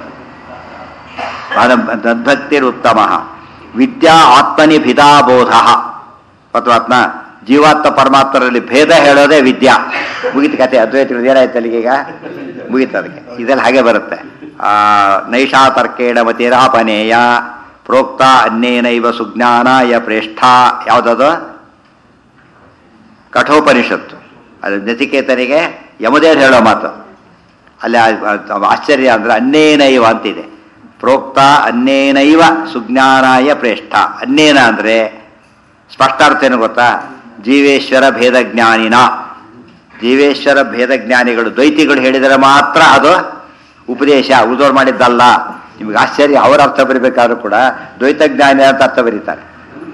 ತದ್ಭಕ್ತಿರುತ್ತಮ ವಿದ್ಯಾ ಆತ್ಮನಿ ಭಿದಾಬೋಧ ಅಥವಾ ಜೀವಾತ್ಮ ಪರಮಾತ್ಮರಲ್ಲಿ ಭೇದ ಹೇಳೋದೇ ವಿದ್ಯಾ ಮುಗಿತ ಕತೆ ಅದ್ವೈತಗಳು ಏನಾಯ್ತು ಅಲ್ಲಿಗೆ ಈಗ ಮುಗೀತು ಅದಕ್ಕೆ ಇದೆಲ್ಲ ಹಾಗೆ ಬರುತ್ತೆ ಆ ನೈಷಾ ತರ್ಕೇಣ ಮತಿರಾಪನೇಯ ಪ್ರೋಕ್ತ ಅನ್ನೇನೈವ ಸುಜ್ಞಾನಾಯ ಪ್ರೇಷ್ಠ ಯಾವುದದು ಕಠೋಪನಿಷತ್ತು ಅದು ನಚಿಕೇತನಿಗೆ ಯಮದೇವ್ರು ಹೇಳೋ ಮಾತು ಅಲ್ಲಿ ಆ- ಆ- ಆಶ್ಚರ್ಯ ಅಂದ್ರೆ ಅನ್ನೇನೈವ ಅಂತಿದೆ ಪ್ರೋಕ್ತ ಅನ್ನೇನೈವ ಸುಜ್ಞಾನಾಯ ಪ್ರೇಷ್ಠ ಅನ್ನೇನ ಅಂದ್ರೆ ಸ್ಪಷ್ಟಾರ್ಥ ಏನು ಗೊತ್ತಾ ಜೀವೇಶ್ವರ ಭೇದ ಜ್ಞಾನಿನ ಜೀವೇಶ್ವರ ಭೇದ ಜ್ಞಾನಿಗಳು ದ್ವೈತಿಗಳು ಹೇಳಿದರೆ ಮಾತ್ರ ಅದು ಉಪದೇಶ ಉಳಿದವ್ರು ಮಾಡಿದ್ದಲ್ಲ ನಿಮ್ಗೆ ಆಶ್ಚರ್ಯ ಅವರ ಅರ್ಥ ಬರೀಬೇಕಾದ್ರೂ ಕೂಡ ದ್ವೈತ ಜ್ಞಾನಿ ಅಂತ ಅರ್ಥ ಬರೀತಾರೆ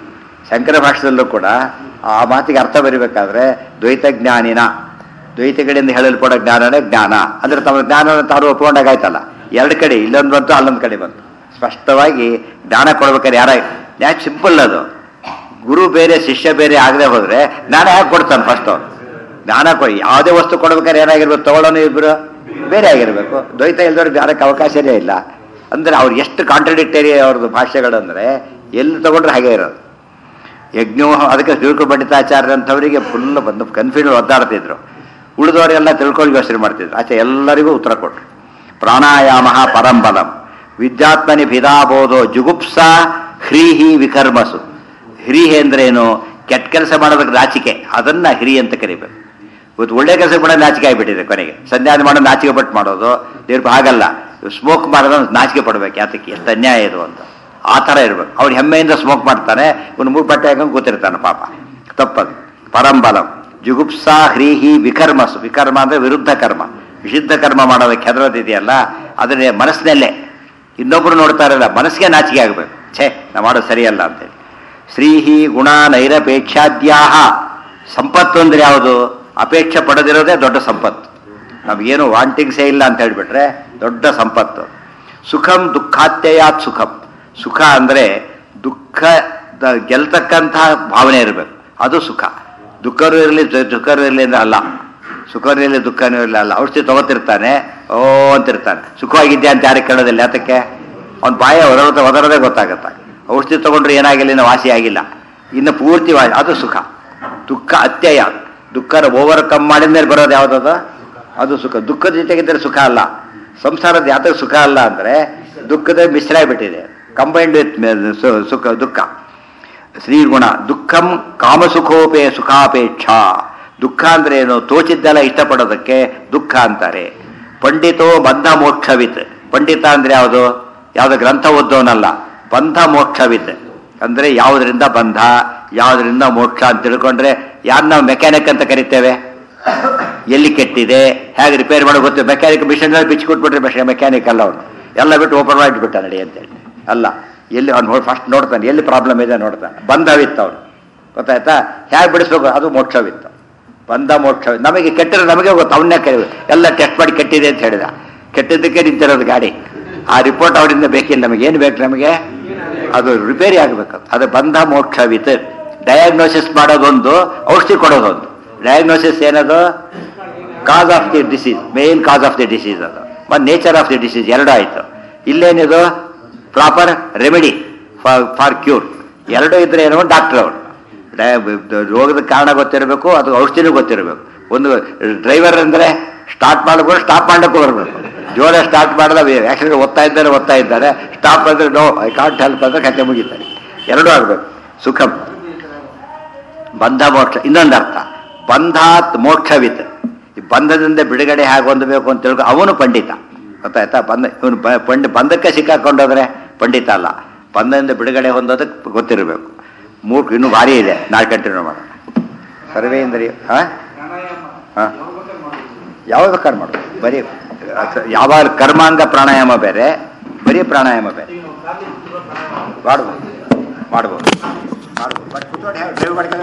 ಶಂಕರ ಭಾಷೆದಲ್ಲೂ ಕೂಡ ಆ ಮಾತಿಗೆ ಅರ್ಥ ಬರೀಬೇಕಾದ್ರೆ ದ್ವೈತ ಜ್ಞಾನಿನ ದ್ವೈತಗಳಿಂದ ಹೇಳಲ್ಪಡೋ ಜ್ಞಾನನೇ ಜ್ಞಾನ ಅಂದ್ರೆ ತಮ್ಮ ಜ್ಞಾನವನ್ನು ತಾನು ಒಪ್ಕೊಂಡಾಗಾಯ್ತಲ್ಲ ಎರಡು ಕಡೆ ಇಲ್ಲೊಂದು ಬಂತು ಅಲ್ಲೊಂದು ಕಡೆ ಬಂತು ಸ್ಪಷ್ಟವಾಗಿ ಜ್ಞಾನ ಕೊಡ್ಬೇಕಾದ್ರೆ ಯಾರ ಯಾಕೆ ಸಿಂಪಲ್ ಅದು ಗುರು ಬೇರೆ ಶಿಷ್ಯ ಬೇರೆ ಆಗದೆ ಹೋದ್ರೆ ಜ್ಞಾನ ಯಾಕೆ ಕೊಡ್ತಾನೆ ಫಸ್ಟ್ ಅವನು ಜ್ಞಾನ ಕೊಡಿ ಯಾವುದೇ ವಸ್ತು ಕೊಡ್ಬೇಕಾದ್ರೆ ಏನಾಗಿರ್ಬೇಕು ತಗೊಳ್ಳೋನು ಇಬ್ರು ಬೇರೆ ಆಗಿರ್ಬೇಕು ದ್ವೈತ ಇಲ್ದವ್ರಿಗೆ ಜ್ಞಾನಕ್ಕೆ ಅವಕಾಶನೇ ಇಲ್ಲ ಅಂದ್ರೆ ಅವ್ರು ಎಷ್ಟು ಕಾಂಟ್ರಡಿಕ್ಟರಿ ಅವ್ರದ್ದು ಭಾಷೆಗಳಂದ್ರೆ ಎಲ್ಲಿ ತಗೊಂಡ್ರೆ ಹಾಗೆ ಇರೋದು ಯಜ್ಞೋ ಅದಕ್ಕೆ ತಿಳ್ಕೊ ಪಂಡಿತಾಚಾರ್ಯ ಅಂತವರಿಗೆ ಫುಲ್ ಬಂದು ಕನ್ಫ್ಯೂಷನ್ ಒದ್ದಾಡ್ತಿದ್ರು ಉಳಿದವರೆಲ್ಲ ತಿಳ್ಕೊಂಡು ಯೋಚನೆ ಮಾಡ್ತಿದ್ರು ಆಚೆ ಎಲ್ಲರಿಗೂ ಉತ್ತರ ಕೊಟ್ರು ಪ್ರಾಣಾಯಾಮ ಪರಂಬಲಂ ವಿದ್ಯಾತ್ಮನಿ ಭಿದಾಬೋಧೋ ಜುಗುಪ್ಸ ಹ್ರೀಹಿ ವಿಕರ್ಮಸು ಹ್ರೀಹಿ ಅಂದ್ರೆ ಏನು ಕೆಟ್ಟ ಕೆಲಸ ಮಾಡೋದಕ್ಕೆ ನಾಚಿಕೆ ಅದನ್ನ ಹ್ರೀ ಅಂತ ಕರಿಬೇಕು ಇವತ್ತು ಒಳ್ಳೆ ಕೆಲಸ ಮಾಡೋದು ನಾಚಿಕೆ ಆಗಿಬಿಟ್ಟಿದೆ ಕೊನೆಗೆ ಸಂಧ್ಯಾನ ಮಾಡೋದು ನಾಚಿಕೆ ಪಟ್ಟು ಮಾಡೋದು ದೇವ್ರ ಹಾಗಲ್ಲ ಸ್ಮೋಕ್ ಮಾಡೋದು ನಾಚಿಕೆ ಪಡ್ಬೇಕು ಯಾತಕ್ಕೆ ಎಷ್ಟು ಅನ್ಯಾಯ ಇದು ಅಂತ ಆ ಥರ ಇರ್ಬೇಕು ಅವ್ರು ಹೆಮ್ಮೆಯಿಂದ ಸ್ಮೋಕ್ ಮಾಡ್ತಾನೆ ಇವ್ನು ಮೂರು ಬಟ್ಟೆ ಹಾಕೊಂಡು ಕೂತಿರ್ತಾನೆ ಪಾಪ ತಪ್ಪದು ಪರಂಬಲಂ ಜುಗುಪ್ಸಾ ಹ್ರೀಹಿ ವಿಕರ್ಮಸು ವಿಕರ್ಮ ಅಂದ್ರೆ ವಿರುದ್ಧ ಕರ್ಮ ನಿಷಿದ್ಧ ಕರ್ಮ ಮಾಡೋದಕ್ಕೆ ಹೆದರೋದಿದೆಯಲ್ಲ ಅದನ್ನೇ ಮನಸ್ಸಿನಲ್ಲೇ ಇನ್ನೊಬ್ರು ನೋಡ್ತಾ ಇರಲ್ಲ ಮನಸ್ಸಿಗೆ ನಾಚಿಕೆ ಆಗಬೇಕು ಛೇ ನಾ ಮಾಡೋದು ಸರಿಯಲ್ಲ ಅಂತೇಳಿ ಶ್ರೀಹಿ ಗುಣ ನೈರಪೇಕ್ಷಾದ್ಯಾಹ ಸಂಪತ್ತು ಅಂದ್ರೆ ಯಾವುದು ಅಪೇಕ್ಷೆ ಪಡೆದಿರೋದೇ ದೊಡ್ಡ ಸಂಪತ್ತು ನಮಗೇನು ವಾಂಟಿಂಗ್ಸೇ ಇಲ್ಲ ಅಂತ ಹೇಳ್ಬಿಟ್ರೆ ದೊಡ್ಡ ಸಂಪತ್ತು ಸುಖಂ ದುಃಖಾತ್ಯಯಾತ್ ಸುಖಂ ಸುಖ ಅಂದ್ರೆ ದುಃಖ ದ- ಗೆಲ್ತಕ್ಕಂತಹ ಭಾವನೆ ಇರಬೇಕು ಅದು ಸುಖ ದುಃಖರು ಇರಲಿ ದುಃಖರು ಇರಲಿ ಅಂದ್ರೆ ಅಲ್ಲ ಸುಖನೂ ಇರಲಿ ದುಃಖನೂ ಇರಲಿ ಅಲ್ಲ ಔಷಧಿ ತಗೋತಿರ್ತಾನೆ ಓ ಅಂತಿರ್ತಾನೆ ಸುಖವಾಗಿದ್ಯಾ ಅಂತ ಯಾರಿಗೆ ಕೇಳೋದಿಲ್ಲ ಯಾತಕ್ಕೆ ಅವ್ನ ಬಾಯ ಒದರದ ಒದರದೇ ಗೊತ್ತಾಗತ್ತ ಔಷಧಿ ತಗೊಂಡ್ರೆ ಏನಾಗಿಲ್ಲ ಇನ್ನು ವಾಸಿ ಆಗಿಲ್ಲ ಇನ್ನು ಪೂರ್ತಿ ವಾ ಅದು ಸುಖ ದುಃಖ ಅತ್ಯಯ ದುಃಖನ ಓವರ್ಕಮ್ ಮಾಡಿದ ಮೇಲೆ ಬರೋದು ಯಾವುದದು ಅದು ಸುಖ ದುಃಖದ ಜೊತೆಗಿದ್ದರೆ ಸುಖ ಅಲ್ಲ ಸಂಸಾರದ ಯಾತಕ್ಕೆ ಸುಖ ಅಲ್ಲ ಅಂದ್ರೆ ದುಃಖದ ಮಿಶ್ರ ಆಗ್ಬಿಟ್ಟಿದೆ ಕಂಬೈನ್ಡ್ ವಿತ್ ಸುಖ ದುಃಖ ಶ್ರೀಗುಣ ದುಃಖಂ ಕಾಮಸುಖೋಪೇ ಸುಖಾಪೇಕ್ಷಾ ದುಃಖ ಅಂದ್ರೆ ಏನು ತೋಚಿದ್ದೆಲ್ಲ ಇಷ್ಟಪಡೋದಕ್ಕೆ ದುಃಖ ಅಂತಾರೆ ಪಂಡಿತೋ ಬಂಧ ಮೋಕ್ಷವಿತ್ ಪಂಡಿತ ಅಂದ್ರೆ ಯಾವುದು ಯಾವ್ದು ಗ್ರಂಥ ಓದೋನಲ್ಲ ಬಂಧ ಮೋಕ್ಷವಿತ್ ಅಂದ್ರೆ ಯಾವುದರಿಂದ ಬಂಧ ಯಾವುದರಿಂದ ಮೋಕ್ಷ ಅಂತ ತಿಳ್ಕೊಂಡ್ರೆ ಯಾರನ್ನ ಮೆಕ್ಯಾನಿಕ್ ಅಂತ ಕರಿತೇವೆ ಎಲ್ಲಿ ಕೆಟ್ಟಿದೆ ಹೇಗೆ ರಿಪೇರ್ ಮಾಡೋ ಗೊತ್ತು ಮೆಕ್ಯಾನಿಕ್ ಮಿಷನ್ ಬಿಚ್ಚಿಕೊಟ್ಬಿಟ್ರೆ ಮೆಷ ಮೆಕ್ಯಾನಿಕ್ ಅಲ್ಲ ಅವನು ಎಲ್ಲ ಬಿಟ್ಟು ಓಪನ್ ಮಾಡಿಬಿಟ್ಟ ನಡಿ ಅಂತೇಳಿ ಅಲ್ಲ ಎಲ್ಲಿ ಅವ್ನು ಫಸ್ಟ್ ನೋಡ್ತಾನೆ ಎಲ್ಲಿ ಪ್ರಾಬ್ಲಮ್ ಇದೆ ನೋಡ್ತಾನೆ ಬಂಧವಿತ್ತು ಅವನು ಗೊತ್ತಾಯ್ತಾ ಹೇಗೆ ಬಿಡಿಸ್ಬೇಕು ಅದು ಮೋಕ್ಷವಿತ್ತು ಬಂಧ ಮೋಕ್ಷ ನಮಗೆ ಕೆಟ್ಟಿರೋ ನಮಗೆ ಗೊತ್ತು ಅವನ್ನೇ ಕರಿ ಎಲ್ಲ ಟೆಸ್ಟ್ ಮಾಡಿ ಕೆಟ್ಟಿದೆ ಅಂತ ಹೇಳಿದ ಕೆಟ್ಟಿದ್ದಕ್ಕೆ ನಿಂತಿರೋದು ಗಾಡಿ ಆ ರಿಪೋರ್ಟ್ ಅವರಿಂದ ಬೇಕಿಲ್ಲ ನಮಗೆ ಏನು ಬೇಕು ನಮಗೆ ಅದು ರಿಪೇರಿ ಆಗಬೇಕು ಅದು ಬಂಧ ಮೋಕ್ಷವಿತ್ ಡಯಾಗ್ನೋಸಿಸ್ ಮಾಡೋದೊಂದು ಔಷಧಿ ಕೊಡೋದೊಂದು ಡಯಾಗ್ನೋಸಿಸ್ ಏನದು cause of the disease main cause of the disease ಅದು ಮತ್ತು ನೇಚರ್ ಆಫ್ ದಿ ಡಿಸೀಸ್ ಎರಡು ಆಯಿತು ಇಲ್ಲೇನಿದು proper remedy for for cure ಎರಡು ಇದ್ರೆ ಏನೋ ಡಾಕ್ಟರ್ ಅವರು ಡಯ- ರೋಗದ ಕಾರಣ ಗೊತ್ತಿರಬೇಕು ಅದು ಔಷಧಿನೂ ಗೊತ್ತಿರಬೇಕು ಒಂದು ಡ್ರೈವರ್ ಅಂದರೆ ಸ್ಟಾರ್ಟ್ ಮಾಡಬೇಕು ಸ್ಟಾಪ್ ಮಾಡಕ್ಕೂ ಬರಬೇಕು ಜೋರ ಸ್ಟಾರ್ಟ್ ಮಾಡಿದ ಆಕ್ಸಿಡೆಂಟ್ ಓದ್ತಾ ಇದ್ದಾರೆ ಓದ್ತಾ ಇದ್ದಾರೆ ಸ್ಟಾಪ್ ಅಂದರೆ ನೋ ಐ ಕಾಂಟ್ ಹೆಲ್ಪ್ ಅಂದರೆ ಕತೆ ಮುಗಿತಾರೆ ಎರಡೂ ಆಗಬೇಕು ಸುಖಂ ಬಂಧ ಮೋಕ್ಷ ಇನ್ನೊಂದು ಅರ್ಥ ಬಂಧಾತ್ ಮೋಕ್ಷವಿತ್ ಈ ಬಂಧದಿಂದ ಬಿಡುಗಡೆ ಹೇಗೆ ಹೊಂದಬೇಕು ಅಂತ ತಿಳ್ಕೊ ಅವನು ಪಂಡಿತ ಗೊತ್ತಾಯ್ತಾ ಬಂಧ ಇವನು ಬ- ಪಂಡ ಬಂಧಕ್ಕೆ ಸಿಕ್ಕಾಕೊಂಡೋದ್ರೆ ಪಂಡಿತ ಅಲ್ಲ ಬಂಧದಿಂದ ಬಿಡುಗಡೆ ಹೊಂದೋದಕ್ಕೆ ಗೊತ್ತಿರಬೇಕು ಮೂರ್ಖ ಇನ್ನೂ ಭಾರಿ ಇದೆ ನಾಳೆ ಕಂಟಿನ್ಯೂ ಮಾಡೋಣ ಸರ್ವೇಂದ್ರಿಯ ಹಾಂ ಪ್ರಾಣಾಯಾಮ ಹಾಂ ಯಾವ ಬೇಕಾದ್ರೂ ಮಾಡ್ಬೋದು. ಯಾವ ಬೇಕಾದ್ರೆ ಮಾಡೋದು ಬರೀ ಅಥ- ಯಾವ ಕರ್ಮಾಂಗ ಪ್ರಾಣಾಯಾಮ ಬೇರೆ ಬರೀ ಪ್ರಾಣಾಯಾಮ ಬೇರೆ ಈಗ ನಾವು ಖಾಲಿ ಕೂತ್ಕೊಳ್ಳೋ ಪ್ರಾಣಾಯಾಮ ಮಾಡ್ಬೋದು ಮಾಡ್ಬೋದು ಮಾಡ್ಬೋದು ಬಟ್ ಕೂತ್ಕೊಂಡು ಡ್ರೈವ್ ಮಾಡ್ಕೊಂಡು